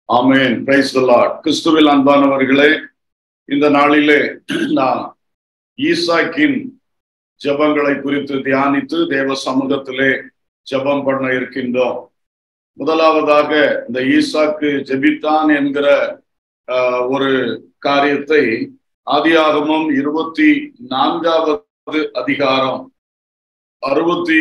ஆமேன் price கிறிஸ்துவில் அன்பானவர்களே இந்த நாளிலே நாம் ஈசாக்கின் ஜெபங்களை குறித்து தியானித்து தேவ சமூகத்திலே ஜெபம் பண்ண இருக்கின்றோம் முதலாவதாக இந்த ஈசாக்கு ஜெபித்தான் என்கிற ஆஹ், ஒரு காரியத்தை ஆதியாகமம் இருபத்தி நான்காவது அதிகாரம் அறுபத்தி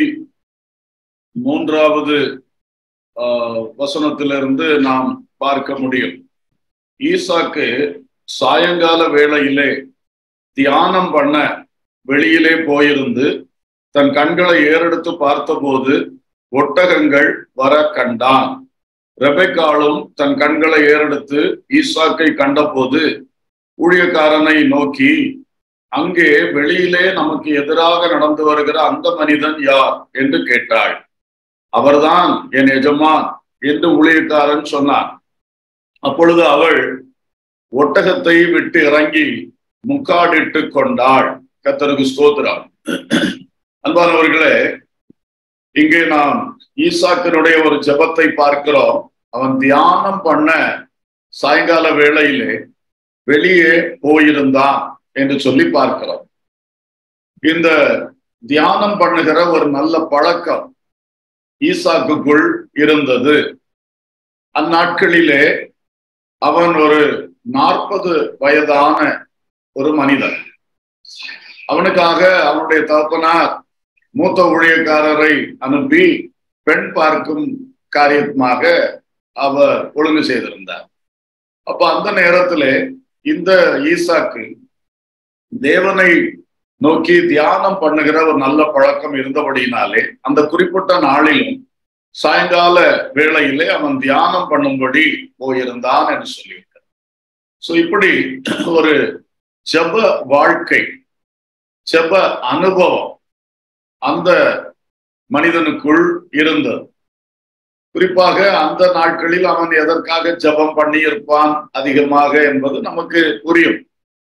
மூன்றாவது ஆஹ், வசனத்திலிருந்து நாம் பார்க்க முடியும் ஈசாக்கு சாயங்கால வேளையிலே தியானம் பண்ண வெளியிலே போயிருந்து தன் கண்களை ஏறெடுத்து பார்த்தபோது ஒட்டகங்கள் வர கண்டான் ரெபெக்காலும் தன் கண்களை ஏறெடுத்து ஈசாக்கை கண்டபோது ஊழியக்காரனை நோக்கி அங்கே வெளியிலே நமக்கு எதிராக நடந்து வருகிற அந்த மனிதன் யார் என்று கேட்டாள் அவர்தான் என் எஜமான் என்று ஊழியக்காரன் சொன்னான் அப்பொழுது அவள் ஒட்டகத்தை விட்டு இறங்கி முக்காடிட்டு கொண்டாள் கத்தருக்கு ஸ்தோத்திரம் அன்பானவர்களே இங்கே நாம் ஈசாக்கினுடைய ஒரு ஜெபத்தை பார்க்கிறோம் அவன் தியானம் பண்ண சாயங்கால வேளையிலே வெளியே போயிருந்தான் என்று சொல்லி பார்க்கிறோம் இந்த தியானம் பண்ணுகிற ஒரு நல்ல பழக்கம் ஈசாக்குக்குள் இருந்தது அந்நாட்களிலே அவன் ஒரு நாற்பது வயதான ஒரு மனிதன் அவனுக்காக அவனுடைய தகப்பனார் மூத்த ஊழியக்காரரை அனுப்பி பெண் பார்க்கும் காரியமாக அவர் ஒழுங்கு செய்திருந்தார் அப்ப அந்த நேரத்திலே இந்த ஈசாக்கு தேவனை நோக்கி தியானம் பண்ணுகிற ஒரு நல்ல பழக்கம் இருந்தபடியினாலே அந்த குறிப்பிட்ட நாளிலும் சாயங்கால வேளையிலே அவன் தியானம் பண்ணும்படி போயிருந்தான் என்று சொல்லியிருக்கிறார் சோ இப்படி ஒரு ஜெப வாழ்க்கை ஜெப அனுபவம் அந்த மனிதனுக்குள் இருந்தது குறிப்பாக அந்த நாட்களில் அவன் எதற்காக ஜெபம் பண்ணியிருப்பான் அதிகமாக என்பது நமக்கு புரியும்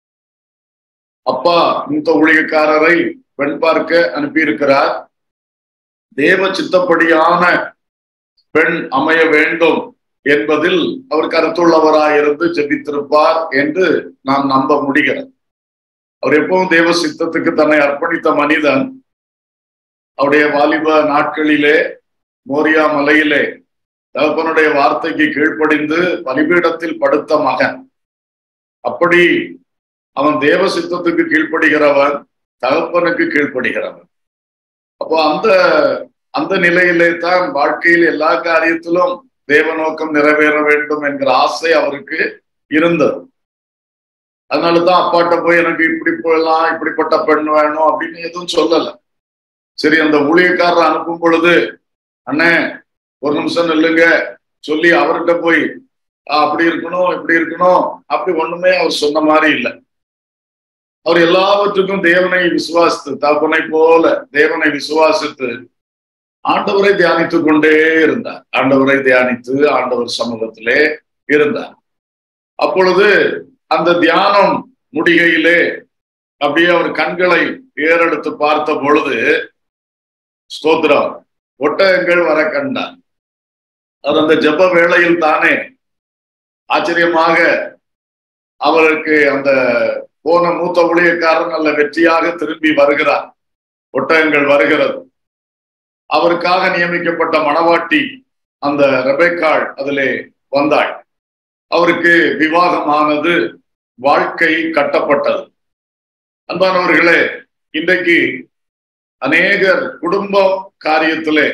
அப்பா மூத்த ஊழியக்காரரை பெண் பார்க்க அனுப்பியிருக்கிறார் தேவ சித்தப்படியான பெண் அமைய வேண்டும் என்பதில் அவர் கருத்துள்ளவராயிருந்து ஜெபித்திருப்பார் என்று நாம் நம்ப முடிகிறது அவர் எப்பவும் தேவ சித்தத்துக்கு தன்னை அர்ப்பணித்த மனிதன் அவருடைய வாலிப நாட்களிலே மோரியா மலையிலே தகப்பனுடைய வார்த்தைக்கு கீழ்ப்படிந்து பலிபீடத்தில் படுத்த மகன் அப்படி அவன் தேவ சித்தத்துக்கு கீழ்ப்படுகிறவன் தகப்பனுக்கு கீழ்ப்படுகிறவன் அப்போ அந்த அந்த நிலையிலே தான் வாழ்க்கையில் எல்லா காரியத்திலும் தேவ நோக்கம் நிறைவேற வேண்டும் என்கிற ஆசை அவருக்கு இருந்தது அதனாலதான் அப்பாட்ட போய் எனக்கு இப்படி போயலாம் இப்படிப்பட்ட பெண் வேணும் அப்படின்னு எதுவும் சொல்லல சரி அந்த ஊழியக்காரர் அனுப்பும் பொழுது அண்ணே ஒரு நிமிஷம் நில்லுங்க சொல்லி அவர்கிட்ட போய் "ஆ, அப்படி இருக்கணும் இப்படி இருக்கணும் அப்படி ஒண்ணுமே அவர் சொன்ன மாதிரி இல்லை அவர் எல்லாவற்றுக்கும் தேவனை விசுவாசித்து தகப்பனை போல தேவனை விசுவாசித்து ஆண்டவரை தியானித்துக் கொண்டே இருந்தார் ஆண்டவரை தியானித்து ஆண்டவர் சமூகத்திலே இருந்தார் அப்பொழுது அந்த தியானம் முடிகையிலே அப்படியே அவர் கண்களை ஏறெடுத்து பார்த்த பொழுது ஸ்தோத்திரம் ஒட்டகங்கள் வர கண்டார் அது அந்த ஜெப வேளையில் தானே ஆச்சரியமாக அவருக்கு அந்த போன மூத்த ஊழியக்காரன் நல்ல வெற்றியாக திரும்பி வருகிறார் ஒட்டகங்கள் வருகிறது அவருக்காக நியமிக்கப்பட்ட மணவாட்டி அந்த ரெபேக்காள் அதிலே வந்தாள் அவருக்கு விவாகமானது வாழ்க்கை கட்டப்பட்டது அன்பானவர்களே இன்றைக்கு அநேகர் குடும்ப காரியத்திலே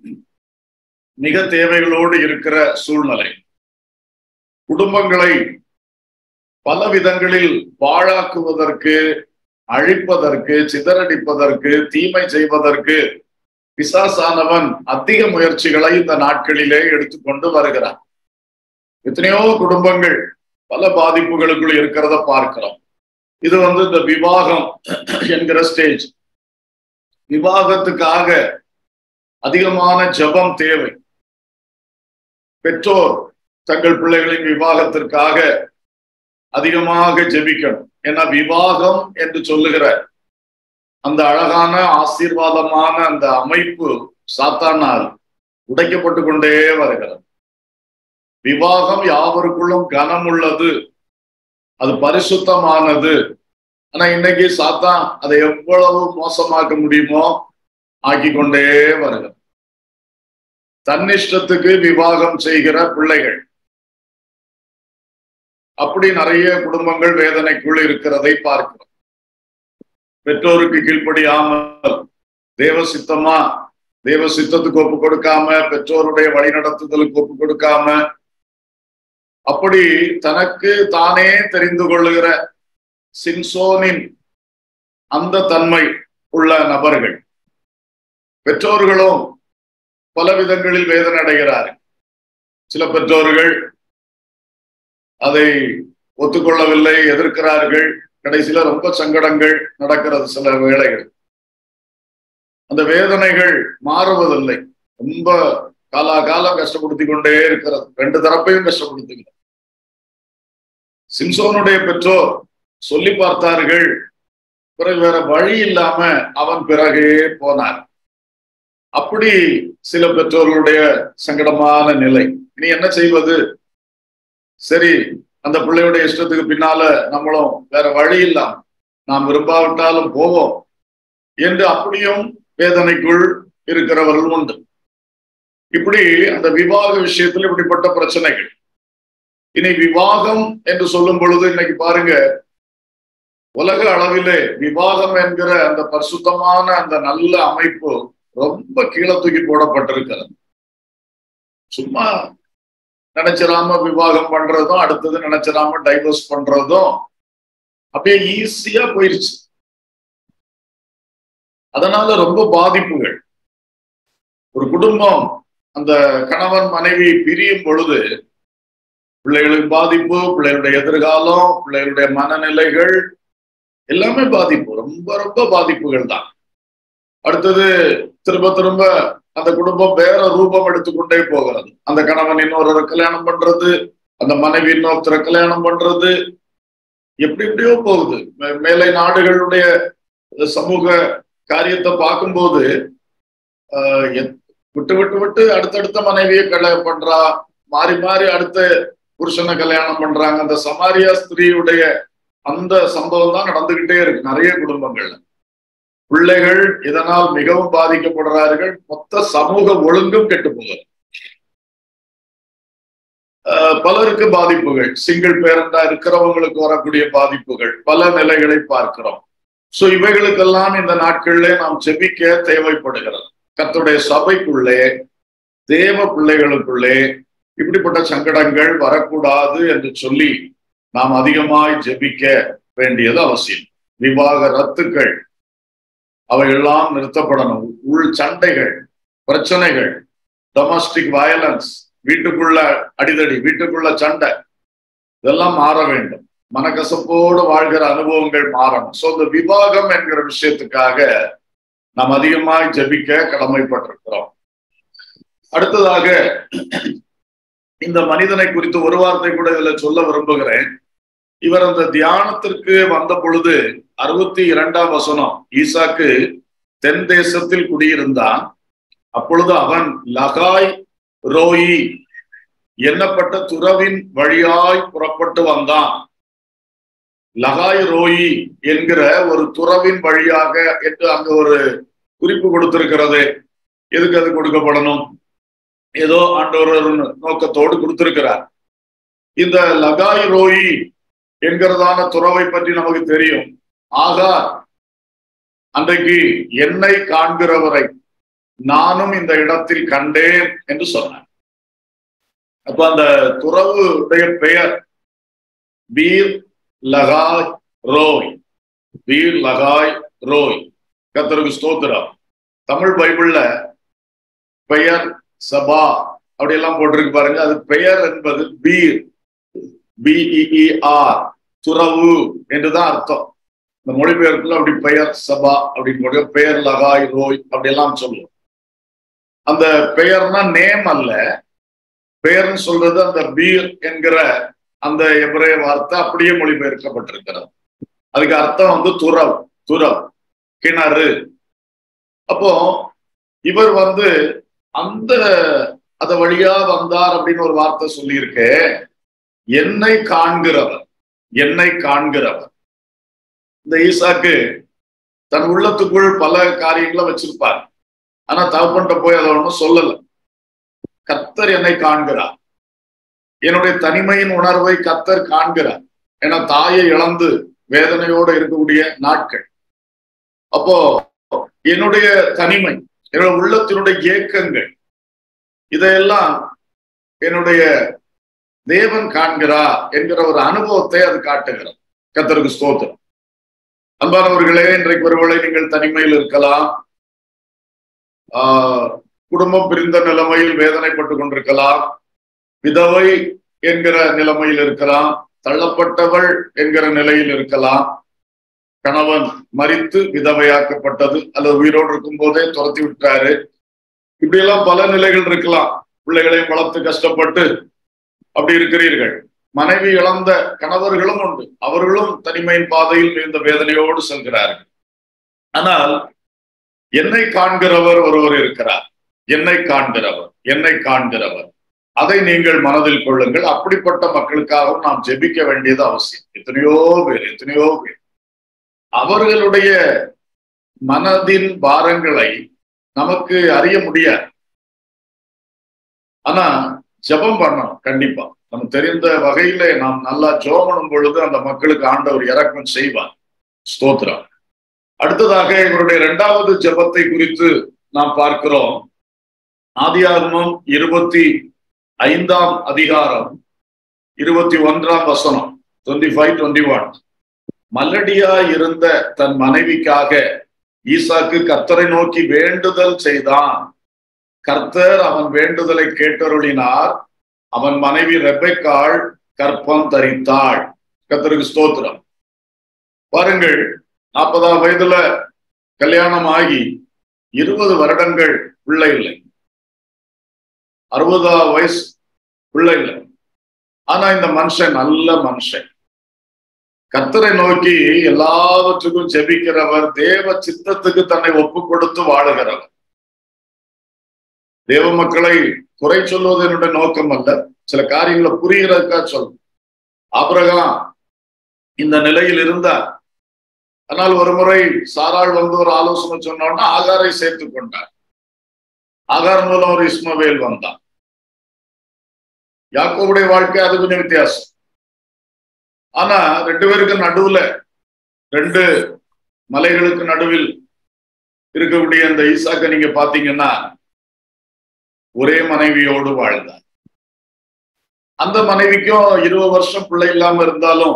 மிக தேவைகளோடு இருக்கிற சூழ்நிலை குடும்பங்களை பல விதங்களில் பாழாக்குவதற்கு அழிப்பதற்கு சிதறடிப்பதற்கு தீமை செய்வதற்கு பிசாசானவன் அதிக முயற்சிகளை இந்த நாட்களிலே எடுத்துக்கொண்டு வருகிறான் எத்தனையோ குடும்பங்கள் பல பாதிப்புகளுக்குள் இருக்கிறத பார்க்கிறோம் இது வந்து இந்த விவாகம் என்கிற ஸ்டேஜ் விவாகத்துக்காக அதிகமான ஜெபம் தேவை பெற்றோர் தங்கள் பிள்ளைகளின் விவாகத்திற்காக அதிகமாக ஜெபிக்கணும் ஏன்னா விவாகம் என்று சொல்லுகிற அந்த அழகான ஆசீர்வாதமான அந்த அமைப்பு சாத்தானால் உடைக்கப்பட்டு கொண்டே வருகிறது விவாகம் யாவருக்குள்ளும் கனம் உள்ளது அது பரிசுத்தமானது ஆனா இன்னைக்கு சாத்தான் அதை எவ்வளவு மோசமாக்க முடியுமோ ஆக்கி கொண்டே வருகிறது தன்னிஷ்டத்துக்கு விவாகம் செய்கிற பிள்ளைகள் அப்படி நிறைய குடும்பங்கள் வேதனைக்குள் இருக்கிறதை பார்க்கிறோம் பெற்றோருக்கு கீழ்ப்படியாமல் தேவ சித்தமா தேவ சித்தத்துக்கு ஒப்பு கொடுக்காம பெற்றோருடைய வழிநடத்துதலுக்கு ஒப்பு கொடுக்காம அப்படி தனக்கு தானே தெரிந்து கொள்ளுகிற சின்சோனின் அந்த தன்மை உள்ள நபர்கள் பெற்றோர்களும் பல விதங்களில் வேதனை அடைகிறார்கள் சில பெற்றோர்கள் அதை ஒத்துக்கொள்ளவில்லை எதிர்க்கிறார்கள் கடைசியில ரொம்ப சங்கடங்கள் நடக்கிறது சில வேளைகள் அந்த வேதனைகள் மாறுவதில்லை ரொம்ப காலாகாலம் கஷ்டப்படுத்திக் கொண்டே இருக்கிறது ரெண்டு தரப்பையும் கஷ்டப்படுத்துகிறது சிம்சோனுடைய பெற்றோர் சொல்லி பார்த்தார்கள் பிறகு வேற வழி இல்லாம அவன் பிறகே போனார் அப்படி சில பெற்றோர்களுடைய சங்கடமான நிலை இனி என்ன செய்வது சரி அந்த பிள்ளையுடைய இஷ்டத்துக்கு பின்னால நம்மளும் வேற வழி இல்லாம நாம் விரும்பாவிட்டாலும் போவோம் என்று அப்படியும் வேதனைக்குள் இருக்கிறவர்கள் உண்டு இப்படி அந்த விவாக விஷயத்துல இப்படிப்பட்ட பிரச்சனைகள் இனி விவாகம் என்று சொல்லும் பொழுது இன்னைக்கு பாருங்க உலக அளவிலே விவாகம் என்கிற அந்த பரிசுத்தமான அந்த நல்ல அமைப்பு ரொம்ப கீழே தூக்கி போடப்பட்டிருக்கிறது சும்மா நினைச்சிடாம விவாகம் பண்றதும் அடுத்தது நினைச்சிடாம டைவர்ஸ் பண்றதும் அப்படியே ஈஸியா போயிருச்சு அதனால ரொம்ப பாதிப்புகள் ஒரு குடும்பம் அந்த கணவன் மனைவி பிரியும் பொழுது பிள்ளைகளுக்கு பாதிப்பு பிள்ளைகளுடைய எதிர்காலம் பிள்ளைகளுடைய மனநிலைகள் எல்லாமே பாதிப்பு ரொம்ப ரொம்ப பாதிப்புகள் தான் அடுத்தது திரும்ப திரும்ப அந்த குடும்பம் வேற ரூபம் எடுத்துக்கொண்டே போகிறது அந்த கணவன் இன்னொரு கல்யாணம் பண்றது அந்த மனைவி இன்னொருத்தர கல்யாணம் பண்றது எப்படி எப்படியோ போகுது மேலை நாடுகளுடைய சமூக காரியத்தை பார்க்கும்போது விட்டு விட்டு விட்டு அடுத்தடுத்த மனைவியை கல்யாணம் பண்றா மாறி மாறி அடுத்த புருஷனை கல்யாணம் பண்றாங்க அந்த சமாரியா ஸ்திரீயுடைய அந்த சம்பவம் தான் நடந்துகிட்டே இருக்கு நிறைய குடும்பங்கள்ல பிள்ளைகள் இதனால் மிகவும் பாதிக்கப்படுறார்கள் மொத்த சமூக ஒழுங்கும் கெட்டு போகுது பலருக்கு பாதிப்புகள் சிங்கிள் பேரண்டா இருக்கிறவங்களுக்கு வரக்கூடிய பாதிப்புகள் பல நிலைகளை பார்க்கிறோம் சோ இவைகளுக்கெல்லாம் இந்த நாட்களிலே நாம் செபிக்க தேவைப்படுகிறது கத்துடைய சபைக்குள்ளே தேவ பிள்ளைகளுக்குள்ளே இப்படிப்பட்ட சங்கடங்கள் வரக்கூடாது என்று சொல்லி நாம் அதிகமாய் ஜெபிக்க வேண்டியது அவசியம் விவாக ரத்துக்கள் அவையெல்லாம் நிறுத்தப்படணும் உள் சண்டைகள் பிரச்சனைகள் டொமஸ்டிக் வயலன்ஸ் வீட்டுக்குள்ள அடிதடி வீட்டுக்குள்ள சண்டை இதெல்லாம் மாற வேண்டும் மனக்கசப்போடு வாழ்கிற அனுபவங்கள் மாறணும் சோ இந்த விவாகம் என்கிற விஷயத்துக்காக நாம் அதிகமாய் ஜெபிக்க கடமைப்பட்டிருக்கிறோம் அடுத்ததாக இந்த மனிதனை குறித்து ஒரு வார்த்தை கூட இதுல சொல்ல விரும்புகிறேன் இவர் அந்த தியானத்திற்கு வந்த பொழுது அறுபத்தி இரண்டாம் வசனம் ஈசாக்கு தென் தேசத்தில் குடியிருந்தான் அப்பொழுது அவன் லகாய் ரோயி எண்ணப்பட்ட துறவின் வழியாய் புறப்பட்டு வந்தான் லகாய் ரோயி என்கிற ஒரு துறவின் வழியாக என்று அங்க ஒரு குறிப்பு கொடுத்திருக்கிறது எதுக்கு அது கொடுக்கப்படணும் ஏதோ ஆண்டவர் நோக்கத்தோடு கொடுத்திருக்கிறார் இந்த லகாய் ரோயி என்கிறதான துறவை பற்றி நமக்கு தெரியும் ஆகார் அன்றைக்கு என்னை காண்கிறவரை நானும் இந்த இடத்தில் கண்டேன் என்று சொன்னார் அப்ப அந்த துறவுடைய பெயர் வீர் லகாய் ரோய் வீர் லகாய் ரோய் கத்தருக்கு ஸ்தோத்திரம் தமிழ் பைபிள்ல பெயர் சபா அப்படி எல்லாம் போட்டிருக்கு பாருங்க அது பெயர் என்பது பீர் பிஇஆர் துறவு என்றுதான் அர்த்தம் இந்த மொழிபெயர்ப்புல அப்படி பெயர் சபா அப்படின்னு பெயர் லகாய் ரோய் அப்படி எல்லாம் சொல்லுவோம் அந்த பெயர்னா நேம் அல்ல பெயர்னு சொல்றது அந்த பீர் என்கிற அந்த எபிரேய வார்த்தை அப்படியே மொழிபெயர்க்கப்பட்டிருக்கிறது அதுக்கு அர்த்தம் வந்து துறவு துறவு கிணறு அப்போ இவர் வந்து அந்த அத வழியா வந்தார் அப்படின்னு ஒரு வார்த்தை சொல்லியிருக்கே என்னை காண்கிறவர் என்னை காண்கிறவர் இந்த ஈசாக்கு தன் உள்ளத்துக்குள் பல காரியங்களை வச்சிருப்பார் ஆனா தகப்பன்ட்ட போய் அதை ஒன்றும் சொல்லல கத்தர் என்னை காண்கிறார் என்னுடைய தனிமையின் உணர்வை கத்தர் காண்கிறார் ஏன்னா தாயை இழந்து வேதனையோடு இருக்கக்கூடிய நாட்கள் அப்போ என்னுடைய தனிமை என்னோட உள்ளத்தினுடைய ஏக்கங்கள் இதையெல்லாம் என்னுடைய தேவன் காண்கிறா என்கிற ஒரு அனுபவத்தை அது காட்டுகிறது கத்தருக்கு ஸ்தோத்திரம் அன்பானவர்களே இன்றைக்கு ஒருவேளை நீங்கள் தனிமையில் இருக்கலாம் ஆஹ் குடும்பம் பிரிந்த நிலைமையில் வேதனைப்பட்டு கொண்டிருக்கலாம் விதவை என்கிற நிலைமையில் இருக்கலாம் தள்ளப்பட்டவள் என்கிற நிலையில் இருக்கலாம் கணவன் மறித்து விதவையாக்கப்பட்டது அல்லது உயிரோடு இருக்கும் போதே துரத்தி விட்டாரு இப்படி எல்லாம் பல நிலைகள் இருக்கலாம் பிள்ளைகளையும் வளர்த்து கஷ்டப்பட்டு அப்படி இருக்கிறீர்கள் மனைவி இழந்த கணவர்களும் உண்டு அவர்களும் தனிமையின் பாதையில் இந்த வேதனையோடு செல்கிறார்கள் ஆனால் என்னை காண்கிறவர் ஒருவர் இருக்கிறார் என்னை காண்கிறவர் என்னை காண்கிறவர் அதை நீங்கள் மனதில் கொள்ளுங்கள் அப்படிப்பட்ட மக்களுக்காகவும் நாம் ஜெபிக்க வேண்டியது அவசியம் எத்தனையோ பேர் எத்தனையோ பேர் அவர்களுடைய மனதின் பாரங்களை நமக்கு அறிய முடியாது ஆனா ஜபம் பண்ணணும் கண்டிப்பா நம்ம தெரிந்த வகையில நாம் நல்லா ஜோமனும் பொழுது அந்த மக்களுக்கு ஆண்டவர் இறக்கம் செய்வார் ஸ்தோத்திரம் அடுத்ததாக இவருடைய இரண்டாவது ஜபத்தை குறித்து நாம் பார்க்கிறோம் ஆதியாகமம் இருபத்தி ஐந்தாம் அதிகாரம் இருபத்தி ஒன்றாம் வசனம் டுவெண்ட்டி ஃபைவ் டுவெண்ட்டி ஒன் மல்லடியா இருந்த தன் மனைவிக்காக ஈசாக்கு கர்த்தரை நோக்கி வேண்டுதல் செய்தான் கர்த்தர் அவன் வேண்டுதலை கேட்டருளினார் அவன் மனைவி ரெப்பைக்காள் கற்பம் தரித்தாள் கர்த்தருக்கு ஸ்தோத்திரம் பாருங்கள் நாற்பதாம் வயதுல கல்யாணம் ஆகி இருபது வருடங்கள் பிள்ளை இல்லை அறுபதாம் வயசு பிள்ளை இல்லை ஆனா இந்த மனுஷன் நல்ல மனுஷன் கர்த்தரை நோக்கி எல்லாவற்றுக்கும் ஜெபிக்கிறவர் தேவ சித்தத்துக்கு தன்னை ஒப்பு கொடுத்து வாழுகிறவர் தேவ மக்களை குறை சொல்வது என்னுடைய நோக்கம் அல்ல சில காரியங்களை புரிகிறதுக்கா சொல்லும் ஆபிரகாம் இந்த நிலையில் இருந்தார் ஆனால் ஒரு முறை சாராள் வந்து ஒரு ஆலோசனை சொன்னோன்னா ஆகாரை சேர்த்து கொண்டார் ஆகார் மூலம் ஒரு இஸ்மவேல் வந்தான் யாக்கோவுடைய வாழ்க்கை அது கொஞ்சம் வித்தியாசம் ஆனா ரெண்டு பேருக்கு நடுவுல ரெண்டு மலைகளுக்கு நடுவில் இருக்கக்கூடிய அந்த ஈசாக்க நீங்க பாத்தீங்கன்னா ஒரே மனைவியோடு வாழ்ந்தார் அந்த மனைவிக்கும் இருபது வருஷம் பிள்ளை இல்லாம இருந்தாலும்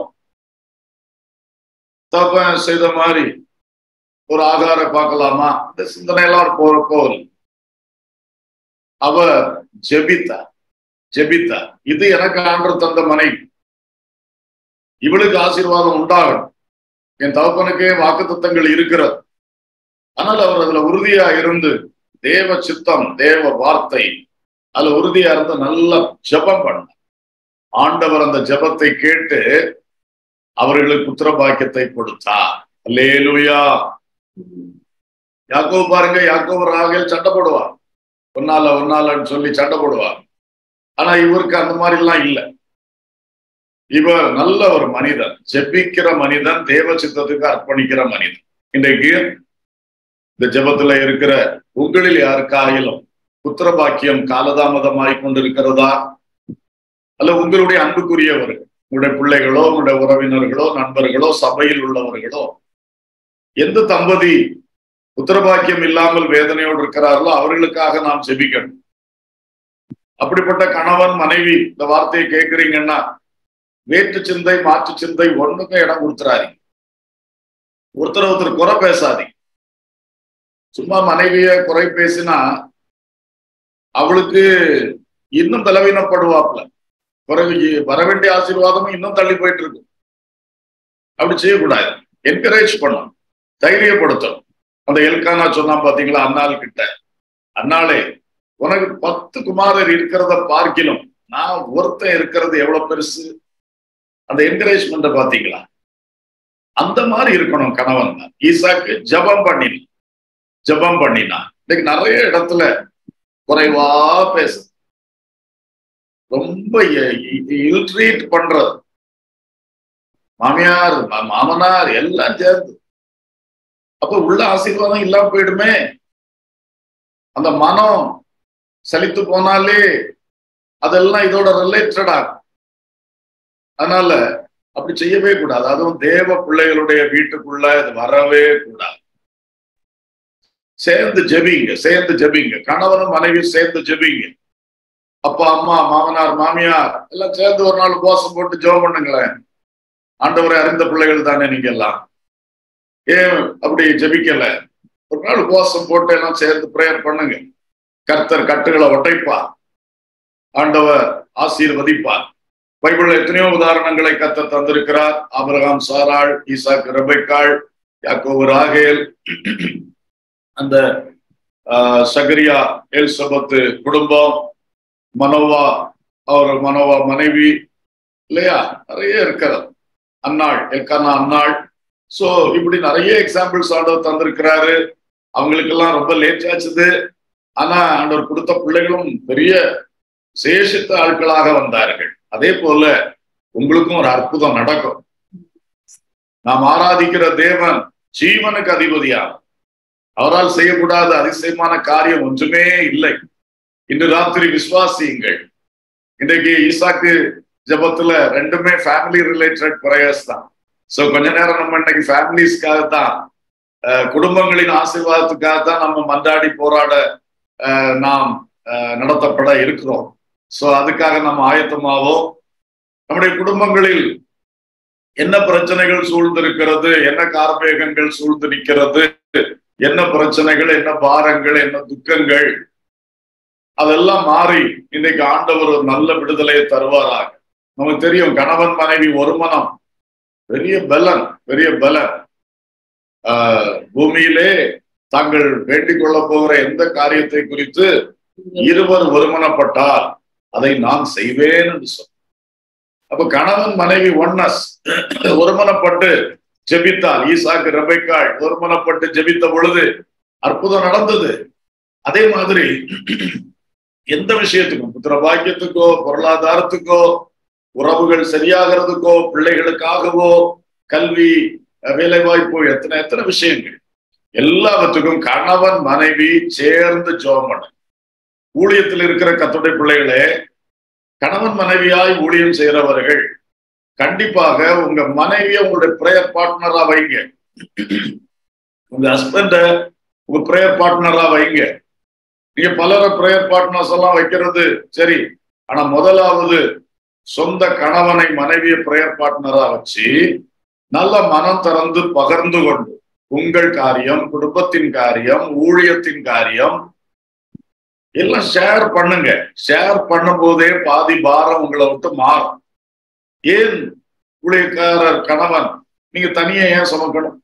தப்பன் செய்த மாதிரி ஒரு ஆகார பார்க்கலாமா இந்த சிந்தனையெல்லாம் போற போல் அவ ஜெபித்தா ஜெபித்தா இது எனக்கு ஆண்டு தந்த மனைவி இவளுக்கு ஆசீர்வாதம் உண்டாகணும் என் தகப்பனுக்கே வாக்குத்தத்தங்கள் இருக்கிறது ஆனால் அவர் அதுல உறுதியா இருந்து தேவ சித்தம் தேவ வார்த்தை அதுல உறுதியா இருந்து நல்ல ஜபம் பண்ண ஆண்டவர் அந்த ஜபத்தை கேட்டு அவர்களுக்கு புத்திர பாக்கியத்தை கொடுத்தார் அல்லேலுயா யாக்கோ பாருங்க யாக்கோ ராகேல் சண்டை போடுவார் ஒன்னால ஒன்னாலன்னு சொல்லி சண்டை போடுவார் ஆனா இவருக்கு அந்த மாதிரி எல்லாம் இல்லை இவர் நல்ல ஒரு மனிதன் ஜெபிக்கிற மனிதன் தேவ சித்தத்துக்கு அர்ப்பணிக்கிற மனிதன் இன்றைக்கு இந்த ஜபத்துல இருக்கிற உங்களில் யாருக்காயிலும் புத்திர பாக்கியம் காலதாமதமாய் கொண்டிருக்கிறதா அல்ல உங்களுடைய அன்புக்குரியவர்கள் உங்களுடைய பிள்ளைகளோ உங்களுடைய உறவினர்களோ நண்பர்களோ சபையில் உள்ளவர்களோ எந்த தம்பதி புத்திரபாக்கியம் இல்லாமல் வேதனையோடு இருக்கிறார்களோ அவர்களுக்காக நாம் ஜெபிக்கணும் அப்படிப்பட்ட கணவன் மனைவி இந்த வார்த்தையை கேட்கிறீங்கன்னா வேற்று சிந்தை மாற்று சிந்தை ஒண்ணுக்கும் இடம் கொடுத்துறாதீங்க ஒருத்தர் ஒருத்தர் குறை பேசாதீங்க சும்மா மனைவிய குறை பேசினா அவளுக்கு இன்னும் பலவீனப்படுவாப்ல பிறகு வர வேண்டிய ஆசீர்வாதமும் இன்னும் தள்ளி போயிட்டு இருக்கு அப்படி செய்யக்கூடாது என்கரேஜ் பண்ணும் தைரியப்படுத்தும் அந்த எல்கானா சொன்னா பாத்தீங்களா அண்ணாள் கிட்ட அண்ணாளே உனக்கு பத்து குமாரர் இருக்கிறத பார்க்கிலும் நான் ஒருத்தன் இருக்கிறது எவ்வளவு பெருசு அந்த என்கரேஜ்மெண்ட்டை பாத்தீங்களா அந்த மாதிரி இருக்கணும் கணவன் ஈசாக்கு ஜபம் பண்ணினான் ஜபம் பண்ணினான் இன்னைக்கு நிறைய இடத்துல குறைவா பேசு ரொம்ப இல்ட்ரீட் பண்றது மாமியார் மாமனார் எல்லாம் சேர்ந்து அப்ப உள்ள ஆசீர்வாதம் இல்லாம போயிடுமே அந்த மனம் சலித்து போனாலே அதெல்லாம் இதோட ரிலேட்டட் ஆகும் அதனால அப்படி செய்யவே கூடாது அதுவும் தேவ பிள்ளைகளுடைய வீட்டுக்குள்ள இது வரவே கூடாது சேர்ந்து ஜெபிங்க சேர்ந்து ஜெபிங்க கணவனும் மனைவி சேர்ந்து ஜெபிங்க அப்பா அம்மா மாமனார் மாமியார் எல்லாம் சேர்ந்து ஒரு நாள் உபவாசம் போட்டு ஜெபம் பண்ணுங்களேன் ஆண்டவரை அறிந்த பிள்ளைகள் தானே நீங்க எல்லாம் ஏன் அப்படி ஜெபிக்கல ஒரு நாள் உபவாசம் போட்டு எல்லாம் சேர்ந்து பிரேயர் பண்ணுங்க கர்த்தர் கட்டுகளை ஒட்டைப்பார் ஆண்டவர் ஆசீர்வதிப்பார் பைபிள்ல எத்தனையோ உதாரணங்களை கத்த தந்திருக்கிறார் ஆபிரகாம் சாராள் ஈசாக் ரெபைக்காள் யாக்கோவு ராகேல் அந்த சகரியா எல்சபத்து குடும்பம் மனோவா அவர் மனோவா மனைவி இல்லையா நிறைய இருக்கிறது அன்னாள் எல்கானா அன்னாள் சோ இப்படி நிறைய எக்ஸாம்பிள்ஸ் ஆண்டவர் தந்திருக்கிறாரு அவங்களுக்கெல்லாம் ரொம்ப லேட் ஆச்சுது ஆனா ஆண்டவர் கொடுத்த பிள்ளைகளும் பெரிய சேஷித்த ஆட்களாக வந்தார்கள் அதே போல உங்களுக்கும் ஒரு அற்புதம் நடக்கும் நாம் ஆராதிக்கிற தேவன் ஜீவனுக்கு அதிபதியா அவரால் செய்யக்கூடாத அதிசயமான காரியம் ஒன்றுமே இல்லை இன்று ராத்திரி விசுவாசியுங்கள் இன்றைக்கு ஈசாக்கு ஜபத்துல ரெண்டுமே ஃபேமிலி ரிலேட்டட் ப்ரேயர்ஸ் தான் சோ கொஞ்ச நேரம் நம்ம இன்னைக்கு ஃபேமிலிஸ்க்காக தான் குடும்பங்களின் ஆசீர்வாதத்துக்காக தான் நம்ம மன்றாடி போராட நாம் நடத்தப்பட இருக்கிறோம் சோ அதுக்காக நம்ம ஆயத்தமாவோம் நம்முடைய குடும்பங்களில் என்ன பிரச்சனைகள் சூழ்ந்திருக்கிறது என்ன கார்மேகங்கள் சூழ்ந்து நிற்கிறது என்ன பிரச்சனைகள் என்ன பாரங்கள் என்ன துக்கங்கள் அதெல்லாம் மாறி இன்னைக்கு ஆண்டவர் ஒரு நல்ல விடுதலையை தருவாராக நமக்கு தெரியும் கணவன் மனைவி ஒரு மனம் பெரிய பலன் பெரிய பலன் ஆஹ் பூமியிலே தாங்கள் வேண்டிக் கொள்ள போகிற எந்த காரியத்தை குறித்து இருவர் ஒருமனப்பட்டால் அதை நான் செய்வேன் என்று சொன்ன அப்ப கணவன் மனைவி ஒன்னஸ் ஒருமனப்பட்டு ஜெபித்தால் ஈசாக்கு ரபைக்காள் ஒருமனப்பட்டு ஜெபித்த பொழுது அற்புதம் நடந்தது அதே மாதிரி எந்த விஷயத்துக்கும் புத்திர பாக்கியத்துக்கோ பொருளாதாரத்துக்கோ உறவுகள் சரியாகிறதுக்கோ பிள்ளைகளுக்காகவோ கல்வி வேலை வாய்ப்பு எத்தனை எத்தனை விஷயங்கள் எல்லாவற்றுக்கும் கணவன் மனைவி சேர்ந்து ஜோமன் ஊழியத்தில் இருக்கிற கத்துடைய பிள்ளைகளே கணவன் மனைவியாய் ஊழியம் செய்கிறவர்கள் கண்டிப்பாக உங்க மனைவிய உங்களுடைய பிரேயர் பார்ட்னரா வைங்க உங்க ஹஸ்பண்ட உங்க பிரேயர் பார்ட்னரா வைங்க நீங்க பலர பிரேயர் பார்ட்னர்ஸ் எல்லாம் வைக்கிறது சரி ஆனா முதலாவது சொந்த கணவனை மனைவிய பிரேயர் பார்ட்னரா வச்சு நல்ல மனம் திறந்து பகிர்ந்து கொண்டு உங்கள் காரியம் குடும்பத்தின் காரியம் ஊழியத்தின் காரியம் எல்லாம் ஷேர் பண்ணுங்க ஷேர் பண்ணும் போதே பாதி பாரம் உங்களை விட்டு மாறும் ஏன் ஊழியக்காரர் கணவன் நீங்க தனியா ஏன் சுமக்கணும்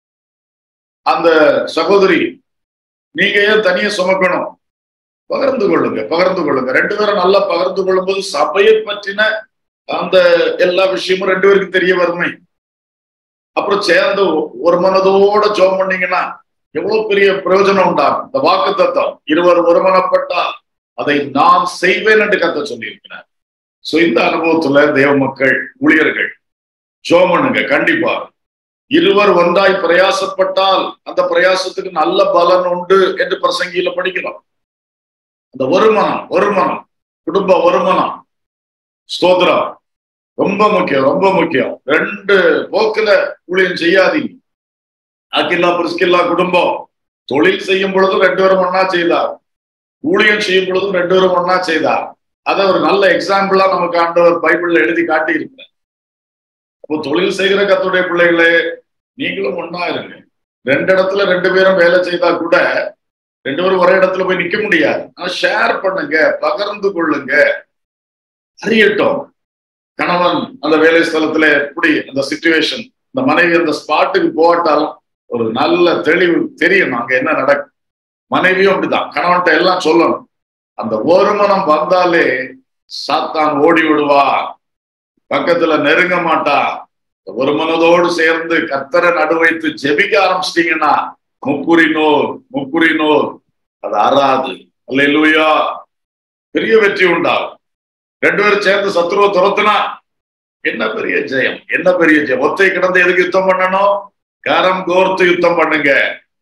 அந்த சகோதரி நீங்க ஏன் தனியா சுமக்கணும் பகிர்ந்து கொள்ளுங்க பகிர்ந்து கொள்ளுங்க ரெண்டு பேரும் நல்லா பகிர்ந்து கொள்ளும் போது சபையை பற்றின அந்த எல்லா விஷயமும் ரெண்டு பேருக்கு தெரிய வருமே அப்புறம் சேர்ந்து ஒரு மனதோட ஜோம் பண்ணீங்கன்னா எவ்வளவு பெரிய பிரயோஜனம் உண்டாகும் இந்த வாக்கு தத்துவம் இருவர் ஒருமனப்பட்டா அதை நான் செய்வேன் என்று கத்த சொல்லியிருக்கிறார் சோ இந்த அனுபவத்துல தேவ மக்கள் ஊழியர்கள் ஜோம் பண்ணுங்க கண்டிப்பா இருவர் ஒன்றாய் பிரயாசப்பட்டால் அந்த பிரயாசத்துக்கு நல்ல பலன் உண்டு என்று பிரசங்கியில படிக்கிறோம் அந்த ஒரு மனம் ஒரு மனம் குடும்ப ஒரு மனம் ஸ்தோத்திரம் ரொம்ப முக்கியம் ரொம்ப முக்கியம் ரெண்டு போக்குல ஊழியம் செய்யாதீங்க அக்கில்லா பிரிஸ்கில்லா குடும்பம் தொழில் செய்யும் பொழுதும் ரெண்டு பேரும் ஒன்னா செய்தார் ஊழியம் செய்யும் பொழுதும் ரெண்டு பேரும் ஒன்னா செய்தார் அதை ஒரு நல்ல எக்ஸாம்பிளா நமக்கு ஆண்டவர் பைபிள்ல எழுதி காட்டி இருக்கிறார் அப்போ தொழில் செய்கிற கத்துடைய பிள்ளைகளே நீங்களும் ஒன்னா இருங்க ரெண்டு இடத்துல ரெண்டு பேரும் வேலை செய்தா கூட ரெண்டு பேரும் ஒரே இடத்துல போய் நிக்க முடியாது ஆனா ஷேர் பண்ணுங்க பகிர்ந்து கொள்ளுங்க அறியட்டும் கணவன் அந்த வேலை ஸ்தலத்துல எப்படி அந்த சுச்சுவேஷன் இந்த மனைவி அந்த ஸ்பாட்டுக்கு போட்டாலும் ஒரு நல்ல தெளிவு தெரியும் அங்க என்ன நடக்கும் மனைவியும் அப்படிதான் கணவன்கிட்ட எல்லாம் சொல்லணும் அந்த ஒரு மனம் வந்தாலே சாத்தான் ஓடி விடுவா பக்கத்துல நெருங்க மாட்டா ஒரு மனதோடு சேர்ந்து கத்தரை நடுவைத்து ஜெபிக்க ஆரம்பிச்சிட்டீங்கன்னா முக்குறி நோர் முக்குறி நோர் அது அறாது அல்லையா பெரிய வெற்றி உண்டாகும் ரெண்டு பேரும் சேர்ந்து சத்ருவை துரத்துனா என்ன பெரிய ஜெயம் என்ன பெரிய ஜெயம் ஒத்தை கிடந்து எதுக்கு யுத்தம் பண்ணணும் கரம் கோர்த்து யுத்தம் பண்ணுங்க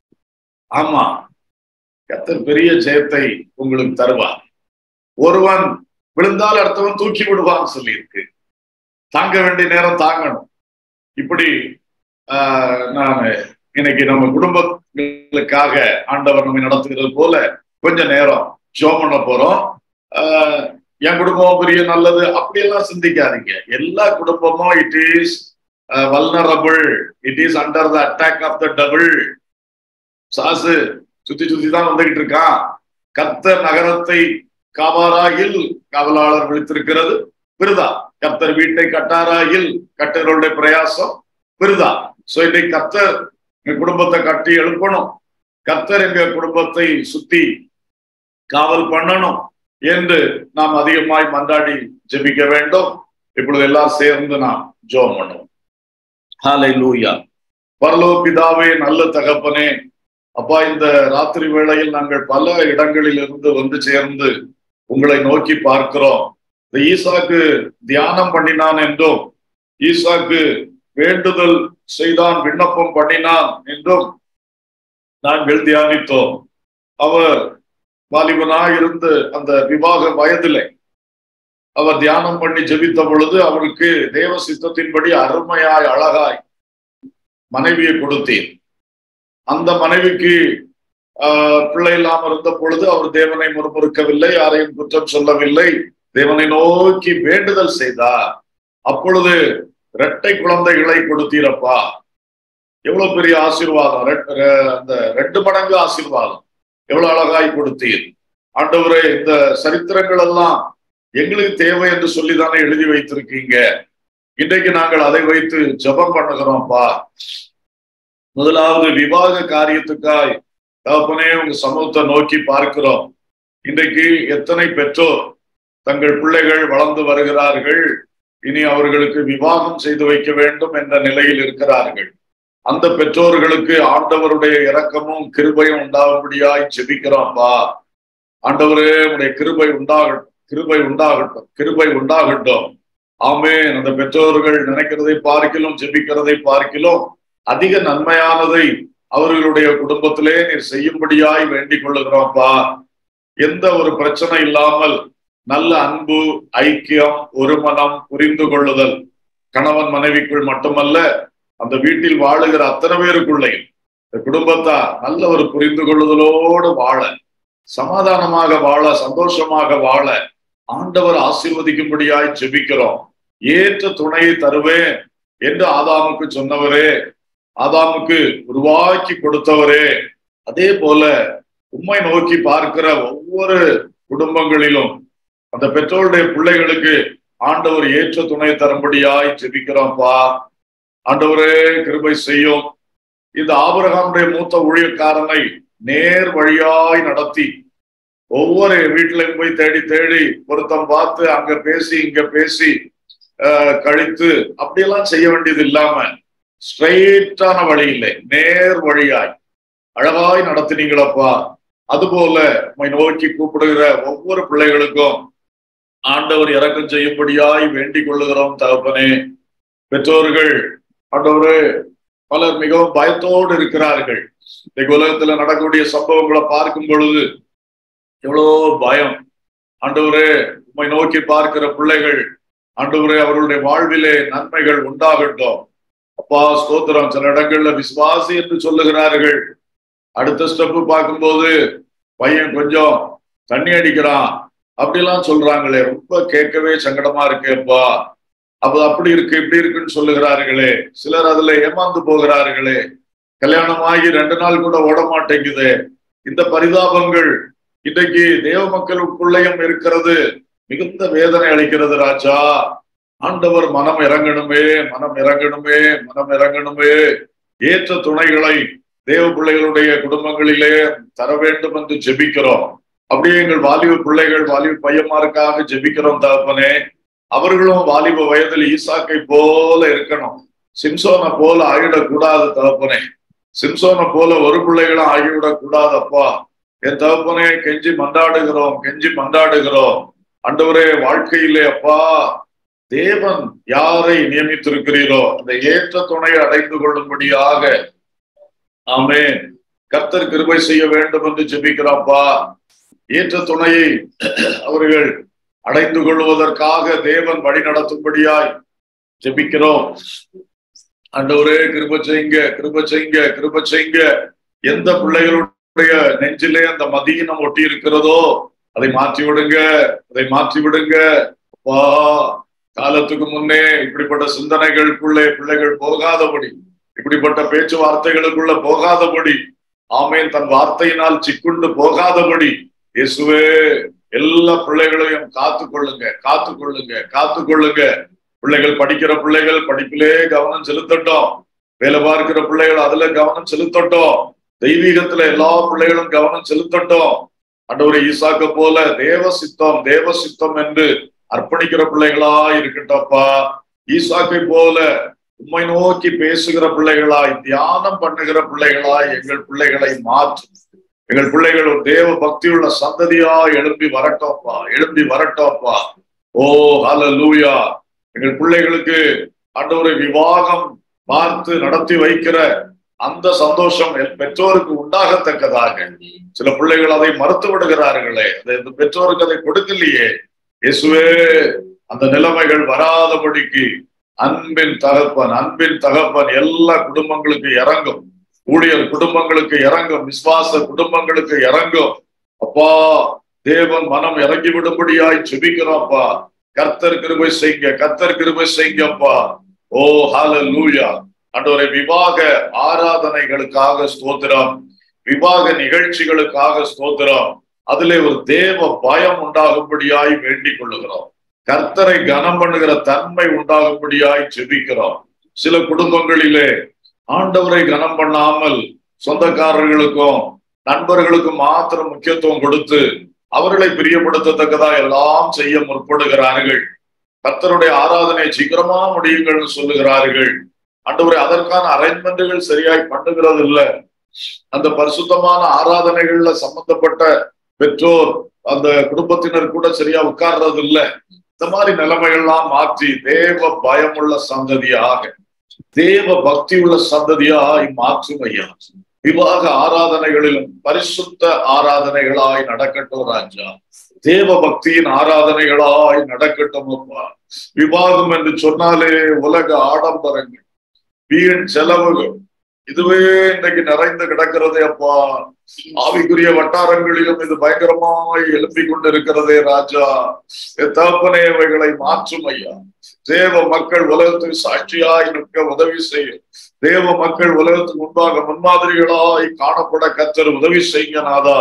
ஆமா கத்தர் பெரிய ஜெயத்தை உங்களுக்கு தருவார் ஒருவன் விழுந்தால் அடுத்தவன் தூக்கி விடுவான்னு சொல்லியிருக்கு தாங்க வேண்டிய நேரம் தாங்கணும் இப்படி ஆஹ் நான் இன்னைக்கு நம்ம குடும்பங்களுக்காக ஆண்டவர் நம்மை நடத்துகிறது போல கொஞ்ச நேரம் ஜோம் பண்ண போறோம் ஆஹ் என் குடும்பம் பெரிய நல்லது அப்படியெல்லாம் சிந்திக்காதீங்க எல்லா குடும்பமும் it is vulnerable it is under the attack of the double சாசு சுத்தி சுத்தி தான் வந்துகிட்டு இருக்கான் கர்த்தர் நகரத்தை காவாராயில் காவலாளர் விழித்திருக்கிறது விருதா கர்த்தர் வீட்டை கட்டாராயில் கட்டர்களுடைய பிரயாசம் விருதா சோ இன்னைக்கு கர்த்தர் எங்க குடும்பத்தை கட்டி எழுப்பணும் கர்த்தர் எங்க குடும்பத்தை சுத்தி காவல் பண்ணணும் என்று நாம் அதிகமாய் மன்றாடி ஜெபிக்க வேண்டும் இப்பொழுது எல்லாம் சேர்ந்து நாம் ஜோம் பண்ணுவோம் ஹாலை லூயா பரலோ பிதாவே நல்ல தகப்பனே அப்பா இந்த ராத்திரி வேளையில் நாங்கள் பல இடங்களில் இருந்து வந்து சேர்ந்து உங்களை நோக்கி பார்க்கிறோம் இந்த ஈசாக்கு தியானம் பண்ணினான் என்றும் ஈசாக்கு வேண்டுதல் செய்தான் விண்ணப்பம் பண்ணினான் என்றும் நாங்கள் தியானித்தோம் அவர் வாலிபனாய் இருந்து அந்த விவாக வயதிலே அவர் தியானம் பண்ணி ஜெபித்த பொழுது அவருக்கு தேவ சித்தத்தின்படி அருமையாய் அழகாய் மனைவியை கொடுத்தீர் அந்த மனைவிக்கு ஆஹ் பிள்ளை இல்லாமல் இருந்த பொழுது அவர் தேவனை முறுமுறுக்கவில்லை யாரையும் குற்றம் சொல்லவில்லை தேவனை நோக்கி வேண்டுதல் செய்தார் அப்பொழுது இரட்டை குழந்தைகளை கொடுத்தீரப்பா எவ்வளவு பெரிய ஆசீர்வாதம் அந்த ரெண்டு மடங்கு ஆசீர்வாதம் எவ்வளவு அழகாய் கொடுத்தீர் ஆண்டவரே இந்த சரித்திரங்கள் எல்லாம் எங்களுக்கு தேவை என்று சொல்லிதானே எழுதி வைத்திருக்கீங்க இன்றைக்கு நாங்கள் அதை வைத்து ஜபம் பண்ணுகிறோம்ப்பா முதலாவது விவாக காரியத்துக்காய் தகப்பனே உங்க சமூகத்தை நோக்கி பார்க்கிறோம் இன்றைக்கு எத்தனை பெற்றோர் தங்கள் பிள்ளைகள் வளர்ந்து வருகிறார்கள் இனி அவர்களுக்கு விவாகம் செய்து வைக்க வேண்டும் என்ற நிலையில் இருக்கிறார்கள் அந்த பெற்றோர்களுக்கு ஆண்டவருடைய இரக்கமும் கிருபையும் உண்டாகும்படியாய் ஜெபிக்கிறோம்ப்பா ஆண்டவரே உடைய கிருபை உண்டாகட்டும் கிருபை உண்டாகட்டும் கிருபை உண்டாகட்டும் ஆமே அந்த பெற்றோர்கள் நினைக்கிறதை பார்க்கிலும் ஜெபிக்கிறதை பார்க்கிலும் அதிக நன்மையானதை அவர்களுடைய குடும்பத்திலே நீர் செய்யும்படியாய் வேண்டிக் கொள்ளுகிறோம்ப்பா எந்த ஒரு பிரச்சனை இல்லாமல் நல்ல அன்பு ஐக்கியம் ஒருமனம் புரிந்து கொள்ளுதல் கணவன் மனைவிக்குள் மட்டுமல்ல அந்த வீட்டில் வாழுகிற அத்தனை பேருக்குள்ளே இந்த குடும்பத்தா நல்ல ஒரு புரிந்து கொள்ளுதலோடு வாழ சமாதானமாக வாழ சந்தோஷமாக வாழ ஆண்டவர் ஆசீர்வதிக்கும்படியாய் ஜெபிக்கிறோம் ஏற்ற துணையை தருவேன் என்று ஆதாமுக்கு சொன்னவரே ஆதாமுக்கு உருவாக்கி கொடுத்தவரே அதே போல உண்மை நோக்கி பார்க்கிற ஒவ்வொரு குடும்பங்களிலும் அந்த பெற்றோருடைய பிள்ளைகளுக்கு ஆண்டவர் ஏற்ற துணை தரும்படியாய் ஜெபிக்கிறோம்ப்பா ஆண்டவரே கிருபை செய்யும் இந்த ஆபரகாமுடைய மூத்த ஊழியக்காரனை நேர் வழியாய் நடத்தி ஒவ்வொரு வீட்டிலையும் போய் தேடி தேடி பொருத்தம் பார்த்து அங்க பேசி இங்க பேசி கழித்து அப்படியெல்லாம் செய்ய வேண்டியது இல்லாம ஸ்ட்ரைட்டான வழி இல்லை நேர் வழியாய் அழகாய் நடத்தினீங்களப்பா அதுபோல உண்மை நோக்கி கூப்பிடுகிற ஒவ்வொரு பிள்ளைகளுக்கும் ஆண்டவர் இறக்கம் செய்யும்படியாய் வேண்டிக் கொள்ளுகிறோம் தகப்பனே பெற்றோர்கள் ஆண்டவரு பலர் மிகவும் பயத்தோடு இருக்கிறார்கள் இந்த உலகத்துல நடக்கக்கூடிய சம்பவங்களை பார்க்கும் பொழுது எவ்வளோ பயம் ஆண்டவரே உண்மை நோக்கி பார்க்கிற பிள்ளைகள் ஆண்டவரே அவர்களுடைய வாழ்விலே நன்மைகள் உண்டாகட்டும் அப்பா ஸ்தோத்திரம் சில இடங்கள்ல விசுவாசி என்று சொல்லுகிறார்கள் அடுத்த ஸ்டெப்பு பார்க்கும்போது பையன் கொஞ்சம் தண்ணி அடிக்கிறான் அப்படிலாம் சொல்றாங்களே ரொம்ப கேட்கவே சங்கடமா இருக்கேப்பா அப்ப அப்படி இருக்கு இப்படி இருக்குன்னு சொல்லுகிறார்களே சிலர் அதுல ஏமாந்து போகிறார்களே கல்யாணம் ஆகி ரெண்டு நாள் கூட ஓட மாட்டேங்குது இந்த பரிதாபங்கள் இன்றைக்கு தேவ மக்களுக்குள்ளேயும் இருக்கிறது மிகுந்த வேதனை அளிக்கிறது ராஜா ஆண்டவர் மனம் இறங்கணுமே மனம் இறங்கணுமே மனம் இறங்கணுமே ஏற்ற துணைகளை தேவ பிள்ளைகளுடைய குடும்பங்களிலே தர வேண்டும் என்று ஜெபிக்கிறோம் அப்படியே எங்கள் வாலிப பிள்ளைகள் வாலிப பையன்மாருக்காக ஜெபிக்கிறோம் தகப்பனே அவர்களும் வாலிப வயதில் ஈசாக்கை போல இருக்கணும் சிம்சோனை போல ஆகிடக்கூடாது தகப்பனே சிம்சோனை போல ஒரு பிள்ளைகளும் ஆகிவிடக் கூடாதப்பா என் தகப்பனே கெஞ்சி மண்டாடுகிறோம் கெஞ்சி மண்டாடுகிறோம் அண்டவரே வாழ்க்கையிலே அப்பா தேவன் யாரை நியமித்திருக்கிறீரோ அந்த ஏற்ற துணையை அடைந்து கொள்ளும்படியாக ஆமே கர்த்தர் கிருபை செய்ய வேண்டும் என்று ஜெபிக்கிறாப்பா ஏற்ற துணையை அவர்கள் அடைந்து கொள்வதற்காக தேவன் வழி நடத்தும்படியாய் ஜெபிக்கிறோம் அண்டவரே கிருப செய்யுங்க கிருப செய்யுங்க கிருப செய்யுங்க எந்த பிள்ளைகளுடைய நெஞ்சிலே அந்த மதியினம் ஒட்டி இருக்கிறதோ அதை மாற்றி விடுங்க அதை மாற்றி விடுங்க வா காலத்துக்கு முன்னே இப்படிப்பட்ட சிந்தனைகளுக்குள்ளே பிள்ளைகள் போகாதபடி இப்படிப்பட்ட பேச்சுவார்த்தைகளுக்குள்ள போகாதபடி ஆமேன் தன் வார்த்தையினால் சிக்குண்டு போகாதபடி இயேசுவே எல்லா பிள்ளைகளையும் காத்து கொள்ளுங்க காத்து கொள்ளுங்க காத்து கொள்ளுங்க பிள்ளைகள் படிக்கிற பிள்ளைகள் படிப்பிலே கவனம் செலுத்தட்டும் வேலை பார்க்கிற பிள்ளைகள் அதுல கவனம் செலுத்தட்டும் தெய்வீகத்துல எல்லா பிள்ளைகளும் கவனம் செலுத்தட்டும் அண்டவரை ஈசாக்க போல தேவ சித்தம் தேவ சித்தம் என்று அர்ப்பணிக்கிற பிள்ளைகளா இருக்கட்டப்பா ஈசாக்கை போல உண்மை நோக்கி பேசுகிற பிள்ளைகளாய் தியானம் பண்ணுகிற பிள்ளைகளாய் எங்கள் பிள்ளைகளை மாற்றும் எங்கள் பிள்ளைகள் ஒரு தேவ பக்தியுள்ள சந்ததியா எழும்பி வரட்டோப்பா எழும்பி வரட்டோப்பா ஓ ஹல லூயா எங்கள் பிள்ளைகளுக்கு ஆண்டவரை விவாகம் பார்த்து நடத்தி வைக்கிற அந்த சந்தோஷம் என் பெற்றோருக்கு உண்டாகத்தக்கதாக சில பிள்ளைகள் அதை மறுத்து விடுகிறார்களே அதை இந்த பெற்றோருக்கு அதை கொடுக்கலையே இயேசுவே அந்த நிலைமைகள் வராதபடிக்கு அன்பின் தகப்பன் அன்பின் தகப்பன் எல்லா குடும்பங்களுக்கு இறங்கும் ஊழியர் குடும்பங்களுக்கு இறங்கும் விசுவாச குடும்பங்களுக்கு இறங்கும் அப்பா தேவன் மனம் இறங்கி விடும்படியாய் செபிக்கிறோம்ப்பா கர்த்தர் கிருபை செய்யுங்க கர்த்தர் கிருபை செய்யுங்கப்பா ஓ ஹால லூயா அன்றொரு விவாக ஆராதனைகளுக்காக ஸ்தோத்திரம் விவாக நிகழ்ச்சிகளுக்காக ஸ்தோத்திரம் அதிலே ஒரு தேவ பயம் உண்டாகும்படியாய் வேண்டிக் கொள்ளுகிறோம் கர்த்தரை கனம் பண்ணுகிற தன்மை உண்டாகும்படியாய் செபிக்கிறோம் சில குடும்பங்களிலே ஆண்டவரை கனம் பண்ணாமல் சொந்தக்காரர்களுக்கும் நண்பர்களுக்கும் மாத்திரம் முக்கியத்துவம் கொடுத்து அவர்களை பிரியப்படுத்தத்தக்கதா எல்லாம் செய்ய முற்படுகிறார்கள் கர்த்தருடைய ஆராதனை சீக்கிரமா முடியுங்கள்னு சொல்லுகிறார்கள் ஆண்டவரை அதற்கான அரேஞ்ச்மெண்ட்டுகள் சரியாய் பண்ணுகிறது இல்ல அந்த பரிசுத்தமான ஆராதனைகள்ல சம்பந்தப்பட்ட பெற்றோர் அந்த குடும்பத்தினர் கூட சரியா உட்கார்றது இல்ல இந்த மாதிரி நிலைமைகள்லாம் மாற்றி தேவ பயமுள்ள சந்ததியாக தேவ பக்தி உள்ள சந்ததியாய் மாற்றும் ஐயா விவாக ஆராதனைகளிலும் பரிசுத்த ஆராதனைகளாய் நடக்கட்டும் ராஜா தேவ பக்தியின் ஆராதனைகளாய் நடக்கட்டும் அப்பா விவாகம் என்று சொன்னாலே உலக ஆடம்பரங்கள் வீண் செலவுகள் இதுவே இன்னைக்கு நிறைந்து கிடக்கிறதே அப்பா ஆவிக்குரிய வட்டாரங்களிலும் இது பயங்கரமாய் எழுப்பிக் கொண்டிருக்கிறதே ராஜா தகப்பனே இவைகளை மாற்றும் ஐயா தேவ மக்கள் உலகத்துக்கு சாட்சியாய் நிற்க உதவி செய்யும் தேவ மக்கள் உலகத்துக்கு முன்பாக முன்மாதிரிகளாய் காணப்பட கத்தர் உதவி செய்யுங்க நாதா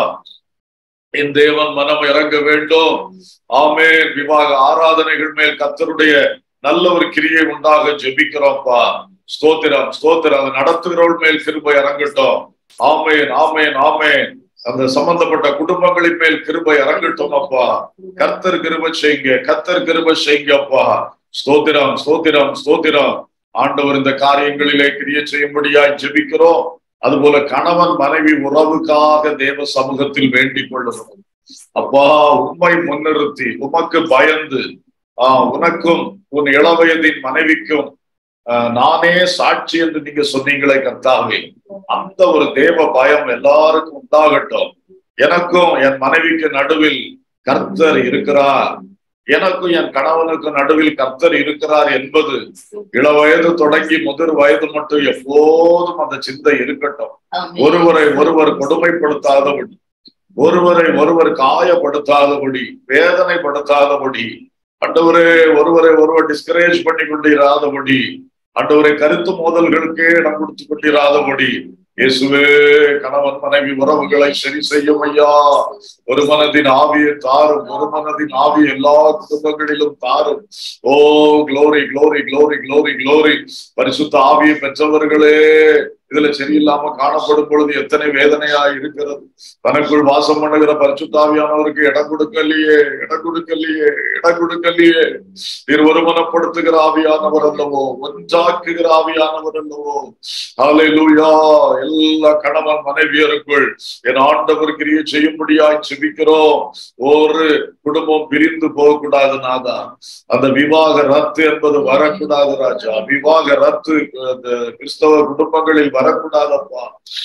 என் தேவன் மனம் இறங்க வேண்டும் ஆமேன் விவாக ஆராதனைகள் மேல் கத்தருடைய நல்ல ஒரு கிரியை உண்டாக ஜெபிக்கிறோம்ப்பா ஸ்தோத்திரம் ஸ்தோத்திரம் அதை நடத்துகிறவள் மேல் கிருபை இறங்கட்டும் ஆமேன் ஆமேன் ஆமேன் அந்த சம்பந்தப்பட்ட குடும்பங்களின் மேல் கிருபை இறங்கட்டும் அப்பா கர்த்தர் கிருபை செய்யுங்க கர்த்தர் கிருபை செய்யுங்க அப்பா ஸ்தோத்திரம் ஸ்தோத்திரம் ஸ்தோத்திரம் ஆண்டவர் இந்த காரியங்களிலே கிரிய செய்யும்படியாய் ஜெபிக்கிறோம் அதுபோல கணவன் மனைவி உறவுக்காக தேவ சமூகத்தில் வேண்டிக் கொள்ளுகிறோம் அப்பா உண்மை முன்னிறுத்தி உமக்கு பயந்து ஆஹ் உனக்கும் உன் இளவயதின் மனைவிக்கும் நானே சாட்சி என்று நீங்க சொன்னீங்களே கர்த்தாவே அந்த ஒரு தேவ பயம் எல்லாருக்கும் உண்டாகட்டும் எனக்கும் என் மனைவிக்கு நடுவில் கர்த்தர் இருக்கிறார் எனக்கும் என் கணவனுக்கு நடுவில் கர்த்தர் இருக்கிறார் என்பது இளவயது தொடங்கி முதிர் வயது மட்டும் எப்போதும் அந்த சிந்தை இருக்கட்டும் ஒருவரை ஒருவர் கொடுமைப்படுத்தாதபடி ஒருவரை ஒருவர் காயப்படுத்தாதபடி வேதனைப்படுத்தாதபடி அண்டவரே ஒருவரை ஒருவர் டிஸ்கரேஜ் பண்ணி கொண்டிராதபடி அண்டவரை கருத்து மோதல்களுக்கே இடம் கொடுத்து கொண்டிராதபடி இயேசுவே கணவன் மனைவி உறவுகளை சரி செய்யும் ஐயா ஒரு மனதின் ஆவியை தாரும் ஒரு மனதின் ஆவி எல்லா குடும்பங்களிலும் தாரும் oh glory glory glory glory glory பரிசுத்த ஆவியை பெற்றவர்களே இதுல சரியில்லாம காணப்படும் பொழுது எத்தனை வேதனையா இருக்கிறது தனக்குள் வாசம் பண்ணுகிற பரிசுத்தாவியானவருக்கு இடம் கொடுக்கலையே இடம் கொடுக்கலையே இடம் கொடுக்கலையே நீர் ஒருமனப்படுத்துகிற ஆவியானவர் அல்லவோ ஒன்றாக்குகிற ஆவியானவர் அல்லவோ ஹalleluya எல்லா கணவன் மனைவியருக்குள் என் ஆண்டவர் கிரியை செய்யும்படியாய் செபிக்கிறோம் ஒரு குடும்பம் பிரிந்து போகக்கூடாது நாதா அந்த விவாக ரத்து என்பது வரக்கூடாது ராஜா விவாக ரத்து அந்த கிறிஸ்தவ குடும்பங்களில் வரக்கூடாதப்பா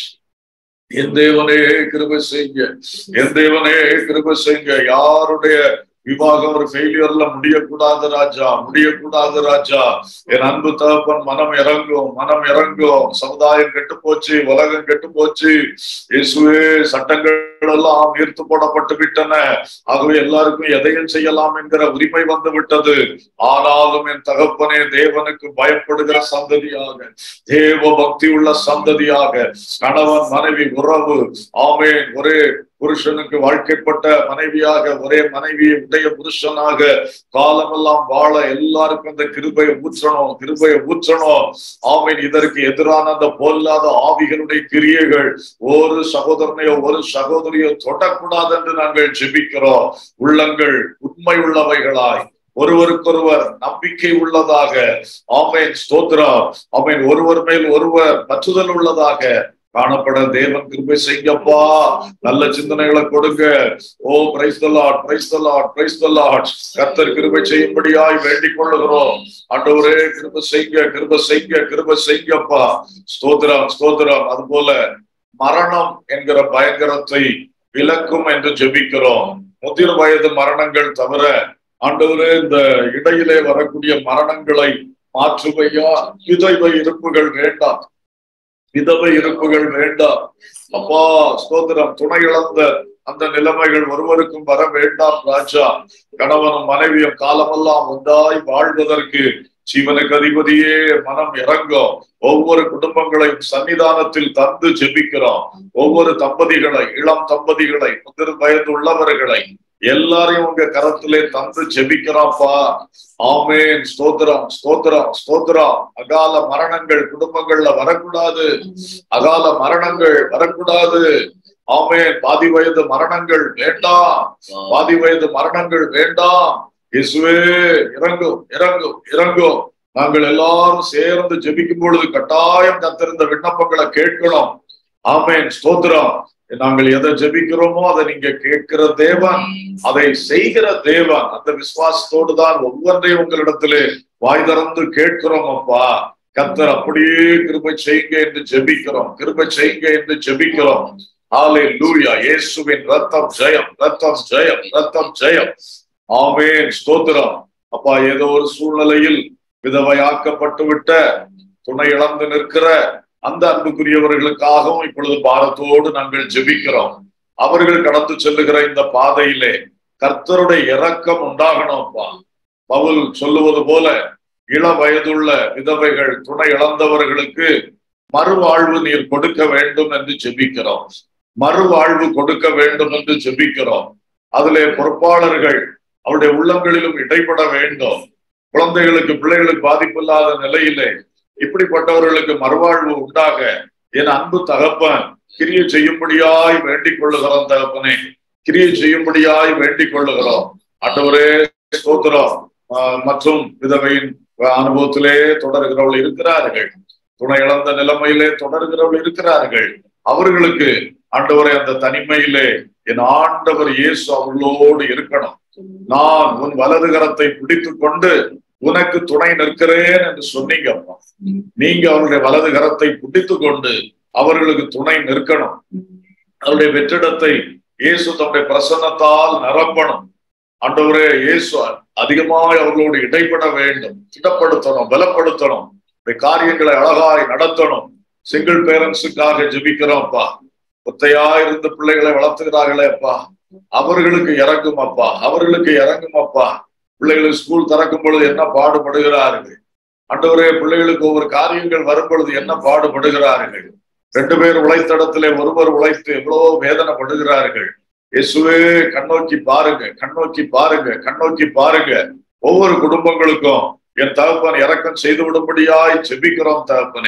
என் தேவனே கிருபை செய்யுங்க என் தேவனே கிருபை செய்யுங்க யாருடைய விவாகம் ஒரு ஃபெயிலியர்ல முடியக்கூடாது ராஜா முடியக்கூடாது ராஜா என் அன்பு தகப்பன் மனம் இறங்கும் மனம் இறங்கும் சமுதாயம் கெட்டு போச்சு உலகம் கெட்டு போச்சு இயேசுவே சட்டங்கள் எல்லாம் நிறுத்து போடப்பட்டு விட்டன ஆகவே எல்லாருக்கும் எதையும் செய்யலாம் என்கிற உரிமை வந்து விட்டது ஆனாலும் என் தகப்பனே தேவனுக்கு பயப்படுகிற சந்ததியாக தேவ பக்தி உள்ள சந்ததியாக கணவன் மனைவி உறவு ஆமேன் ஒரே புருஷனுக்கு வாழ்க்கைப்பட்ட மனைவியாக ஒரே மனைவியை உடைய புருஷனாக காலமெல்லாம் வாழ எல்லாருக்கும் அந்த கிருபையை ஊற்றணும் கிருபையை ஊற்றணும் ஆமீன் இதற்கு எதிரான அந்த பொல்லாத ஆவிகளுடைய கிரியைகள் ஒரு சகோதரனையோ ஒரு சகோதரியோ தொடக்கூடாது என்று நாங்கள் ஜெபிக்கிறோம் உள்ளங்கள் உண்மை உள்ளவைகளாய் ஒருவருக்கொருவர் நம்பிக்கை உள்ளதாக ஆமேன் ஸ்தோத்ரா ஆமேன் ஒருவர் மேல் ஒருவர் பற்றுதல் உள்ளதாக காணப்பட தேவன் கிருபை செய்யப்பா நல்ல சிந்தனைகளை கொடுங்க oh praise the Lord praise the Lord praise the Lord கர்த்தர் கிருபை செய்யும்படியாய் வேண்டிக் கொள்ளுகிறோம் ஆண்டவரே கிருபை செய்ய கிருபை செய்ய கிருபை செய்யப்பா ஸ்தோத்திரம் ஸ்தோத்திரம் அது போல மரணம் என்கிற பயங்கரத்தை விலக்கும் என்று ஜெபிக்கிறோம் முதிர் வயது மரணங்கள் தவிர ஆண்டவரே இந்த இடையிலே வரக்கூடிய மரணங்களை மாற்றுவையா விதைவை இருப்புகள் வேண்டாம் விதவை இருப்புகள் வேண்டாம் அப்பா ஸ்தோத்திரம் துணை இழந்த அந்த நிலைமைகள் ஒருவருக்கும் வர வேண்டாம் ராஜா கணவனும் மனைவியும் காலமெல்லாம் ஒன்றாய் வாழ்வதற்கு ஜீவனுக்கு அதிபதியே மனம் இறங்கும் ஒவ்வொரு குடும்பங்களையும் சன்னிதானத்தில் தந்து ஜெபிக்கிறோம் ஒவ்வொரு தம்பதிகளை இளம் தம்பதிகளை முதிர் வயது உள்ளவர்களை எல்லாரையும் உங்க கரத்திலே தந்து ஜெபிக்கிறாப்பா ஆமேன் ஸ்தோத்திரம் ஸ்தோத்திரம் ஸ்தோத்திரம் அகால மரணங்கள் குடும்பங்கள்ல வரக்கூடாது அகால மரணங்கள் வரக்கூடாது ஆமேன் பாதி வயது மரணங்கள் வேண்டாம் பாதி வயது மரணங்கள் வேண்டாம் இயேசுவே இறங்கும் இறங்கும் இறங்கும் நாங்கள் எல்லாரும் சேர்ந்து ஜெபிக்கும் பொழுது கட்டாயம் கத்திருந்த விண்ணப்பங்களை கேட்கணும் ஆமேன் ஸ்தோத்திரம் நாங்கள் எதை ஜெபிக்கிறோமோ அதை நீங்க கேட்கிற தேவன் அதை செய்கிற தேவன் அந்த விசுவாசத்தோடு தான் ஒவ்வொன்றையும் உங்களிடத்திலே வாய் திறந்து கேட்கிறோம் அப்பா கத்தர் அப்படியே கிருபை செய்யுங்க என்று ஜெபிக்கிறோம் கிருபை செய்யுங்க என்று ஜெபிக்கிறோம் ஆலே லூயா இயேசுவின் ரத்தம் ஜெயம் ரத்தம் ஜெயம் ரத்தம் ஜெயம் ஆமேன் ஸ்தோத்திரம் அப்பா ஏதோ ஒரு சூழ்நிலையில் விதவையாக்கப்பட்டு விட்ட துணை இழந்து நிற்கிற அந்த அன்புக்குரியவர்களுக்காகவும் இப்பொழுது பாரத்தோடு நாங்கள் ஜெபிக்கிறோம் அவர்கள் கடந்து செல்லுகிற இந்த பாதையிலே கர்த்தருடைய இரக்கம் உண்டாகணும்ப்பா பவுல் சொல்லுவது போல இள வயதுள்ள விதவைகள் துணை இழந்தவர்களுக்கு மறுவாழ்வு நீர் கொடுக்க வேண்டும் என்று ஜெபிக்கிறோம் மறுவாழ்வு கொடுக்க வேண்டும் என்று ஜெபிக்கிறோம் அதிலே பொறுப்பாளர்கள் அவருடைய உள்ளங்களிலும் இடைப்பட வேண்டும் குழந்தைகளுக்கு பிள்ளைகளுக்கு பாதிப்பில்லாத நிலையிலே இப்படிப்பட்டவர்களுக்கு மறுவாழ்வு உண்டாக என் அன்பு தகப்பன் கிரியை செய்யும்படியாய் வேண்டிக் கொள்ளுகிறோம் தகப்பனே கிரியை செய்யும்படியாய் வேண்டிக் கொள்ளுகிறோம் ஆண்டவரே ஸ்தோத்திரம் மற்றும் விதவையின் அனுபவத்திலே தொடர்கிறவர்கள் இருக்கிறார்கள் துணை இழந்த நிலைமையிலே தொடர்கிறவர்கள் இருக்கிறார்கள் அவர்களுக்கு ஆண்டவரை அந்த தனிமையிலே என் ஆண்டவர் இயேசு அவர்களோடு இருக்கணும் நான் உன் வலது கரத்தை பிடித்துக் கொண்டு உனக்கு துணை நிற்கிறேன் என்று சொன்னீங்கப்பா நீங்க அவருடைய வலது கரத்தை பிடித்துக் கொண்டு அவர்களுக்கு துணை நிற்கணும் அவருடைய வெற்றிடத்தை இயேசு தன்னுடைய பிரசன்னத்தால் நிரப்பணும் ஆண்டவரே இயேசு அதிகமாக அவர்களோடு இடைப்பட வேண்டும் திடப்படுத்தணும் பலப்படுத்தணும் இந்த காரியங்களை அழகாய் நடத்தணும் சிங்கிள் பேரண்ட்ஸுக்காக ஜெபிக்கிறோம்ப்பா ஒத்தையா இருந்த பிள்ளைகளை வளர்த்துகிறார்களே அப்பா அவர்களுக்கு இறங்கும் அப்பா அவர்களுக்கு இறங்கும் அப்பா பிள்ளைகளுக்கு ஸ்கூல் திறக்கும் பொழுது என்ன பாடுபடுகிறார்கள் அண்டவரே பிள்ளைகளுக்கு ஒவ்வொரு காரியங்கள் வரும் பொழுது என்ன பாடுபடுகிறார்கள் ரெண்டு பேர் உழைத்தடத்திலே ஒருவர் உழைத்து எவ்வளவோ வேதனைப்படுகிறார்கள் இயேசுவே கண்ணோக்கி பாருங்க கண்ணோக்கி பாருங்க கண்ணோக்கி பாருங்க ஒவ்வொரு குடும்பங்களுக்கும் என் தகப்பன் இறக்கம் செய்து விடும்படியாய் செபிக்கிறோம் தகப்பனே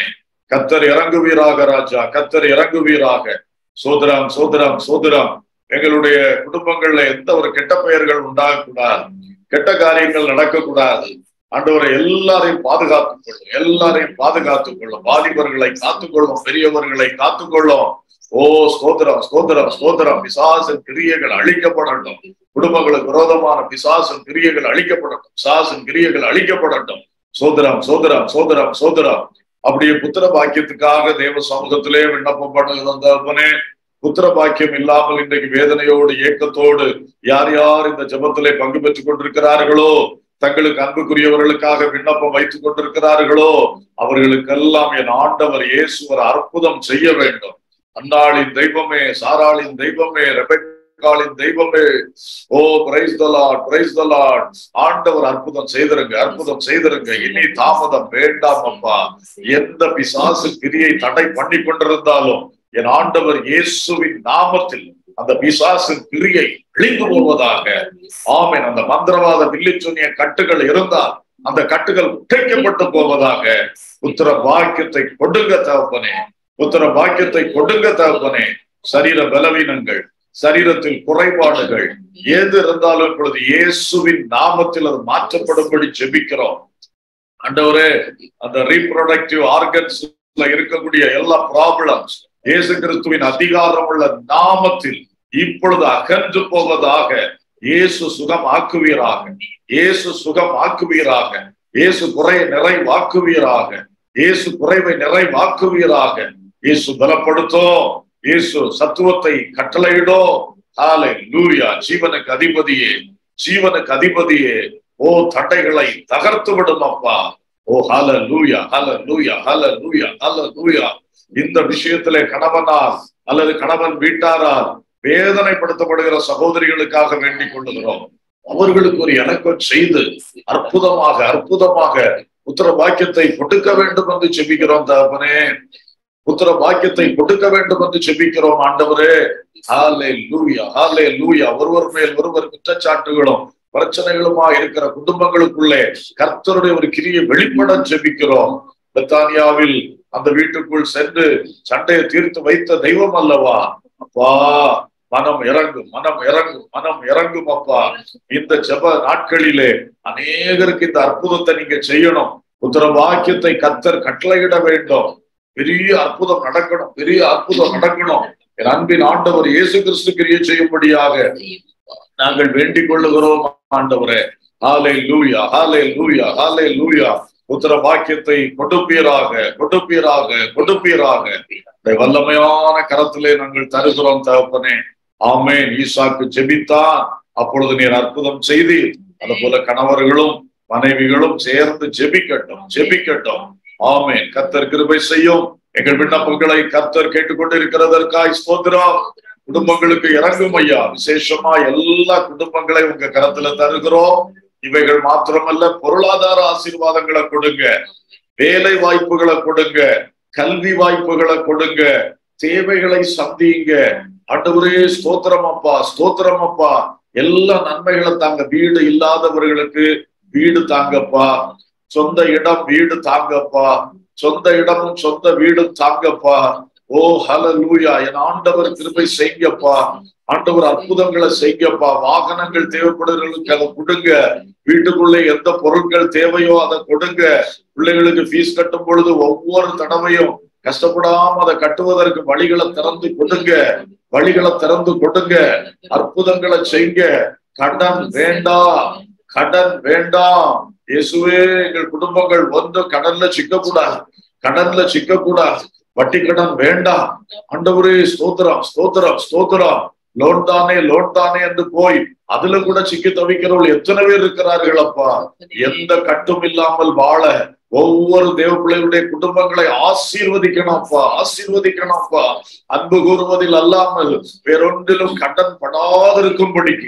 கத்தர் இறங்குவீராக ராஜா கத்தர் இறங்குவீராக சோதரம் சோதரம் சோதரம் எங்களுடைய குடும்பங்கள்ல எந்த ஒரு கெட்ட பெயர்கள் உண்டாகக்கூடாது கெட்ட காரியங்கள் நடக்கக்கூடாது ஆண்டவரை எல்லாரையும் பாதுகாத்துக் கொள்ளும் எல்லாரையும் பாதுகாத்துக் கொள்ளும் வாலிபர்களை காத்துக்கொள்ளும் பெரியவர்களை காத்துக்கொள்ளும் ஓ ஸ்தோத்திரம் ஸ்தோத்திரம் ஸ்தோத்திரம் பிசாசின் கிரியைகள் அழிக்கப்படட்டும் குடும்பங்களுக்கு விரோதமான பிசாசின் கிரியைகள் அழிக்கப்படட்டும் பிசாசின் கிரியைகள் அழிக்கப்படட்டும் சோதரம் சோதரம் சோதரம் சோதரம் அப்படியே புத்திர பாக்கியத்துக்காக தேவ சமூகத்திலே விண்ணப்பம் பண்ணுகிறதே புத்திர பாக்கியம் இல்லாமல் இன்றைக்கு வேதனையோடு ஏக்கத்தோடு யார் யார் இந்த ஜபத்திலே பங்கு பெற்றுக் கொண்டிருக்கிறார்களோ தங்களுக்கு அன்புக்குரியவர்களுக்காக விண்ணப்பம் வைத்துக் கொண்டிருக்கிறார்களோ அவர்களுக்கெல்லாம் என் ஆண்டவர் இயேசுவர் அற்புதம் செய்ய வேண்டும் அன்னாளின் தெய்வமே சாராளின் தெய்வமே ரெபெக்காளின் தெய்வமே oh praise the Lord praise the Lord ஆண்டவர் அற்புதம் செய்திருங்க அற்புதம் செய்திருங்க இனி தாமதம் வேண்டாம் அப்பா எந்த பிசாசு கிரியை தடை பண்ணி கொண்டிருந்தாலும் என் ஆண்டவர் இயேசுவின் நாமத்தில் அந்த பிசாசின் கிரியை அழிந்து போவதாக ஆமேன் அந்த மந்திரவாத வில்லி சொன்னிய கட்டுகள் இருந்தால் அந்த கட்டுகள் உடைக்கப்பட்டு போவதாக புத்திர பாக்கியத்தை கொடுங்க தகப்பனே புத்திர பாக்கியத்தை கொடுங்க தகப்பனே சரீர பலவீனங்கள் சரீரத்தில் குறைபாடுகள் ஏது இருந்தாலும் இப்பொழுது இயேசுவின் நாமத்தில் அது மாற்றப்படும்படி ஜெபிக்கிறோம் ஆண்டவரே அந்த ரீப்ரொடக்டிவ் ஆர்கன்ஸ்ல இருக்கக்கூடிய எல்லா ப்ராப்ளம்ஸ் இயேசு கிறிஸ்துவின் அதிகாரம் உள்ள நாமத்தில் இப்பொழுது அகன்று போவதாக இயேசு சுகம் ஆக்குவீராக இயேசு சுகம் ஆக்குவீராக இயேசு குறைய நிறைவாக்குவீராக இயேசு குறைவை நிறைவாக்குவீராக இயேசு பலப்படுத்தும் இயேசு சத்துவத்தை கட்டளையிடோ ஆலை லூயா ஜீவனுக்கு அதிபதியே ஜீவனுக்கு அதிபதியே ஓ தட்டைகளை தகர்த்து விடும் அப்பா ஓ ஹல லூயா ஹல லூயா ஹல லூயா ஹல லூயா இந்த விஷயத்திலே கணவனால் அல்லது கணவன் வீட்டாரால் வேதனைப்படுத்தப்படுகிற சகோதரிகளுக்காக வேண்டிக் கொள்ளுகிறோம் அவர்களுக்கு ஒரு இணக்கம் செய்து அற்புதமாக அற்புதமாக புத்திர பாக்கியத்தை கொடுக்க வேண்டும் என்று செபிக்கிறோம் தகப்பனே புத்திர பாக்கியத்தை கொடுக்க வேண்டும் என்று செபிக்கிறோம் ஆண்டவரே ஹாலே லூயா ஹாலே லூயா ஒருவர் மேல் ஒருவர் குற்றச்சாட்டுகளும் பிரச்சனைகளுமா இருக்கிற குடும்பங்களுக்குள்ளே கர்த்தருடைய ஒரு கிரியை வெளிப்பட ஜெபிக்கிறோம் பெத்தானியாவில் அந்த வீட்டுக்குள் சென்று சண்டையை தீர்த்து வைத்த தெய்வம் அல்லவா அப்பா மனம் இறங்கும் மனம் இறங்கும் மனம் இறங்கும் அப்பா இந்த ஜப நாட்களிலே அநேகருக்கு இந்த அற்புதத்தை நீங்க செய்யணும் உத்தர வாக்கியத்தை கத்தர் கட்டளையிட வேண்டும் பெரிய அற்புதம் நடக்கணும் பெரிய அற்புதம் நடக்கணும் என் அன்பின் ஆண்டவர் இயேசு கிறிஸ்து கிரியை செய்யும்படியாக நாங்கள் வேண்டிக் கொள்ளுகிறோம் ஆண்டவரே ஹாலே லூயா ஹாலே லூயா ஹாலே லூயா உத்தர வாக்கியத்தை கொடுப்பீராக கொடுப்பீராக கொடுப்பீராக வல்லமையான கரத்திலே நாங்கள் தருகிறோம் தகப்பனே ஆமேன் ஈசாக்கு ஜெபித்தான் அப்பொழுது நீர் அற்புதம் செய்தி அது போல கணவர்களும் மனைவிகளும் சேர்ந்து ஜெபிக்கட்டும் ஜெபிக்கட்டும் ஆமேன் கத்தர் கிருபை செய்யும் எங்கள் விண்ணப்பங்களை கத்தர் கேட்டுக்கொண்டிருக்கிறதற்காய் ஸ்தோத்திரம் குடும்பங்களுக்கு இறங்கும் ஐயா விசேஷமா எல்லா குடும்பங்களையும் உங்க கரத்துல தருகிறோம் இவைகள் மாத்திரமல்ல பொருளாதார ஆசீர்வாதங்களை கொடுங்க வேலை வாய்ப்புகளை கொடுங்க கல்வி வாய்ப்புகளை கொடுங்க தேவைகளை சந்தியுங்க ஆண்டவரே ஸ்தோத்திரம் அப்பா ஸ்தோத்திரம் அப்பா எல்லா நன்மைகளை தாங்க வீடு இல்லாதவர்களுக்கு வீடு தாங்கப்பா சொந்த இடம் வீடு தாங்கப்பா சொந்த இடமும் சொந்த வீடும் தாங்கப்பா ஓ ஹல லூயா என் ஆண்டவர் கிருபை செய்யப்பா ஆண்டவர் அற்புதங்களை செய்யப்பா வாகனங்கள் தேவைப்படுறவர்களுக்கு அதை கொடுங்க வீட்டுக்குள்ளே எந்த பொருட்கள் தேவையோ அதை கொடுங்க பிள்ளைகளுக்கு ஃபீஸ் கட்டும் பொழுது ஒவ்வொரு தடவையும் கஷ்டப்படாம அதை கட்டுவதற்கு வழிகளை திறந்து கொடுங்க வழிகளை திறந்து கொடுங்க அற்புதங்களை செய்ங்க கடன் வேண்டாம் கடன் வேண்டாம் இயேசுவே எங்கள் குடும்பங்கள் ஒன்று கடன்ல சிக்கக்கூடாது கடன்ல சிக்கக்கூடாது வட்டி கடன் வேண்டாம் ஆண்டவரே ஸ்தோத்திரம் ஸ்தோத்திரம் ஸ்தோத்திரம் லோன் தானே லோன் தானே என்று போய் அதுல கூட சிக்கி தவிக்கிறவர்கள் எத்தனை பேர் இருக்கிறார்கள் அப்பா எந்த கட்டும் இல்லாமல் வாழ ஒவ்வொரு தேவ பிள்ளைகளுடைய குடும்பங்களை ஆசீர்வதிக்கணும் அப்பா ஆசீர்வதிக்கணும் அப்பா அன்பு கூறுவதில் அல்லாமல் வேறொன்றிலும் கடன் படாதிருக்கும்படிக்கு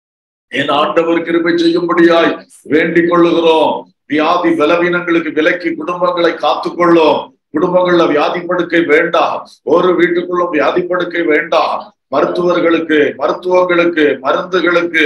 என் ஆண்டவர் கிருபை செய்யும்படியாய் வேண்டிக் கொள்ளுகிறோம் வியாதி பலவீனங்களுக்கு விலக்கி குடும்பங்களை காத்துக்கொள்ளும் குடும்பங்கள்ல வியாதி படுக்கை வேண்டாம் ஒரு வீட்டுக்குள்ளும் வியாதி படுக்கை வேண்டாம் மருத்துவர்களுக்கு மருத்துவங்களுக்கு மருந்துகளுக்கு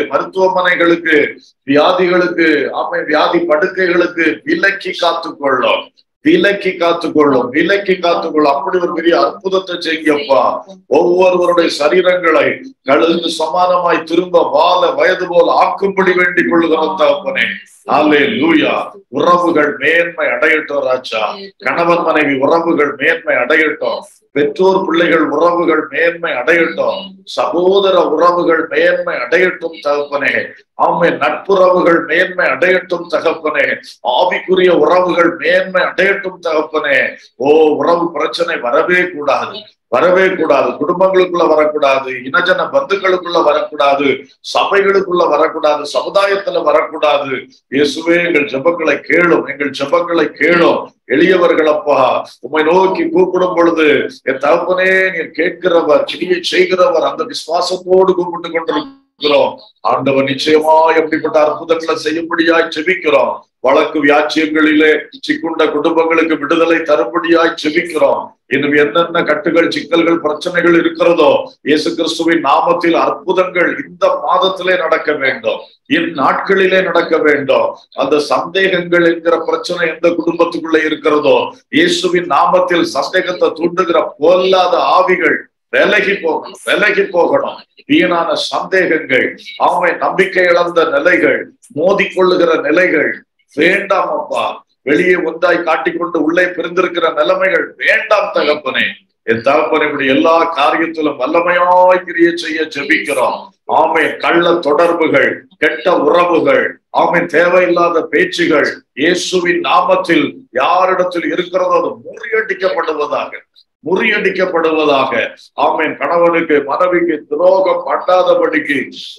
மருத்துவமனைகளுக்கு வியாதிகளுக்கு ஆமை வியாதி படுக்கைகளுக்கு விலக்கி காத்துக்கொள்ளும் விலக்கி காத்துக்கொள்ளும் விலக்கி காத்துக்கொள்ளும் அப்படி ஒரு பெரிய அற்புதத்தை செய்யப்பா ஒவ்வொருவருடைய சரீரங்களை கழுந்து சமானமாய் திரும்ப வாழ வயது போல் ஆக்கும்படி வேண்டிக் கொள்ளுகிறோம் தகப்பனே ஆலே லூயா உறவுகள் மேன்மை அடையட்டும் ராஜா கணவன் மனைவி உறவுகள் மேன்மை அடையட்டும் பெற்றோர் பிள்ளைகள் உறவுகள் மேன்மை அடையட்டும் சகோதர உறவுகள் மேன்மை அடையட்டும் தகப்பனே ஆமை நட்புறவுகள் மேன்மை அடையட்டும் தகப்பனே ஆவிக்குரிய உறவுகள் மேன்மை அடையட்டும் தகப்பனே ஓ உறவு பிரச்சனை வரவே கூடாது வரவே கூடாது குடும்பங்களுக்குள்ள வரக்கூடாது இனஜன பந்துக்களுக்குள்ள வரக்கூடாது சபைகளுக்குள்ள வரக்கூடாது சமுதாயத்துல வரக்கூடாது இயேசுவே எங்கள் ஜெபங்களை கேளும் எங்கள் ஜெபங்களை கேளும் எளியவர்கள் அப்பா உம்மை நோக்கி கூப்பிடும் பொழுது என் தகப்பனே நீர் கேட்கிறவர் கிரியை செய்கிறவர் அந்த விசுவாசத்தோடு கூப்பிட்டு கொண்டிருக்கிறோம் ஆண்டவர் நிச்சயமா எப்படிப்பட்ட அற்புதங்களை செய்யும்படியாய் செபிக்கிறோம் வழக்கு வியாச்சியங்களிலே சிக்குண்ட குடும்பங்களுக்கு விடுதலை தரும்படியாய் செபிக்கிறோம் இன்னும் என்னென்ன கட்டுகள் சிக்கல்கள் பிரச்சனைகள் இருக்கிறதோ இயேசு கிறிஸ்துவின் நாமத்தில் அற்புதங்கள் இந்த மாதத்திலே நடக்க வேண்டும் இந்நாட்களிலே நடக்க வேண்டும் அந்த சந்தேகங்கள் என்கிற பிரச்சனை எந்த குடும்பத்துக்குள்ள இருக்கிறதோ இயேசுவின் நாமத்தில் சந்தேகத்தை தூண்டுகிற பொல்லாத ஆவிகள் விலகி போகணும் விலகி போகணும் வீணான சந்தேகங்கள் அவனை நம்பிக்கை இழந்த நிலைகள் மோதிக்கொள்ளுகிற நிலைகள் வேண்டாம் அப்பா வெளியே ஒன்றாய் காட்டிக்கொண்டு உள்ளே பிரிந்திருக்கிற நிலைமைகள் வேண்டாம் தகப்பனே என் தகப்பன் இப்படி எல்லா காரியத்திலும் வல்லமையாய் கிரிய செய்ய ஜெபிக்கிறோம் ஆமை கள்ள தொடர்புகள் கெட்ட உறவுகள் ஆமை தேவையில்லாத பேச்சுகள் இயேசுவின் நாமத்தில் யாரிடத்தில் இருக்கிறதோ அது முறியடிக்கப்படுவதாக முறியடிக்கப்படுவதாக ஆமேன் கணவனுக்கு மனைவிக்கு துரோகம் பண்ணாதபடிக்கு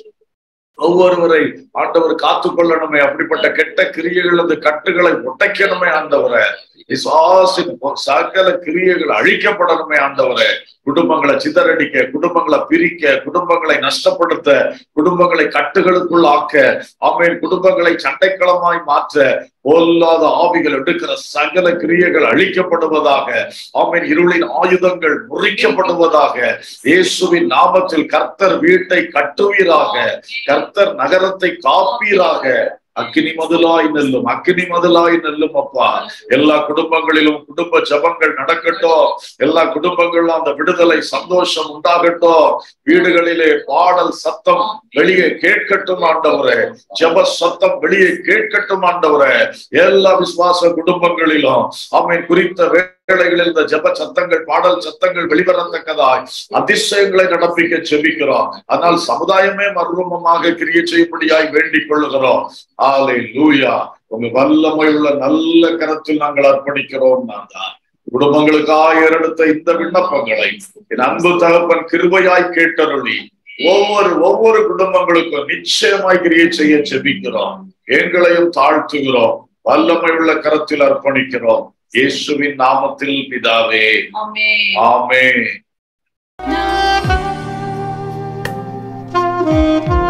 ஒவ்வொருவரை ஆண்டவர் காத்துக்கொள்ளணுமே அப்படிப்பட்ட கெட்ட கிரியைகள் அந்த கட்டுகளை உடைக்கணுமே ஆண்டவரை விசுவாசின் சகல கிரியைகள் அழிக்கப்படணுமே ஆண்டவரே குடும்பங்களை சிதறடிக்க குடும்பங்களை பிரிக்க குடும்பங்களை நஷ்டப்படுத்த குடும்பங்களை கட்டுகளுக்குள் ஆக்க ஆமேன் குடும்பங்களை சண்டைக்களமாய் மாற்ற பொல்லாத ஆவிகள் எடுக்கிற சகல கிரியைகள் அழிக்கப்படுவதாக ஆமேன் இருளின் ஆயுதங்கள் முறிக்கப்படுவதாக இயேசுவின் நாமத்தில் கர்த்தர் வீட்டை கட்டுவீராக கர்த்தர் நகரத்தை காப்பீராக அக்கினி மதுலாய் நெல்லும் அக்கினி மதுலாய் நெல்லும் அப்பா எல்லா குடும்பங்களிலும் குடும்ப ஜபங்கள் நடக்கட்டும் எல்லா குடும்பங்களிலும் அந்த விடுதலை சந்தோஷம் உண்டாகட்டும் வீடுகளிலே பாடல் சத்தம் வெளியே கேட்கட்டும் ஆண்டவரே ஜப சத்தம் வெளியே கேட்கட்டும் ஆண்டவரே எல்லா விசுவாச குடும்பங்களிலும் அவை குறித்த வேளைகளில் இந்த ஜப சத்தங்கள் பாடல் சத்தங்கள் வெளிவரத்தக்கதாய் அதிசயங்களை நடப்பிக்க செபிக்கிறோம் ஆனால் சமுதாயமே மர்வமமாக கிரிய செய்யும்படியாய் வேண்டிக் கொள்ளுகிறோம் ஆலை லூயா உங்க வல்லமை உள்ள நல்ல கரத்தில் நாங்கள் அர்ப்பணிக்கிறோம் நான் தான் குடும்பங்களுக்காக ஏறெடுத்த இந்த விண்ணப்பங்களை என் அன்பு தகப்பன் கிருபையாய் கேட்டருளி ஒவ்வொரு ஒவ்வொரு குடும்பங்களுக்கும் நிச்சயமாய் கிரியை செய்ய செபிக்கிறோம் எங்களையும் தாழ்த்துகிறோம் வல்லமை உள்ள கரத்தில் அர்ப்பணிக்கிறோம் இயேசுவின் நாமத்தில் பிதாவே ஆமென் ஆமே Thank you.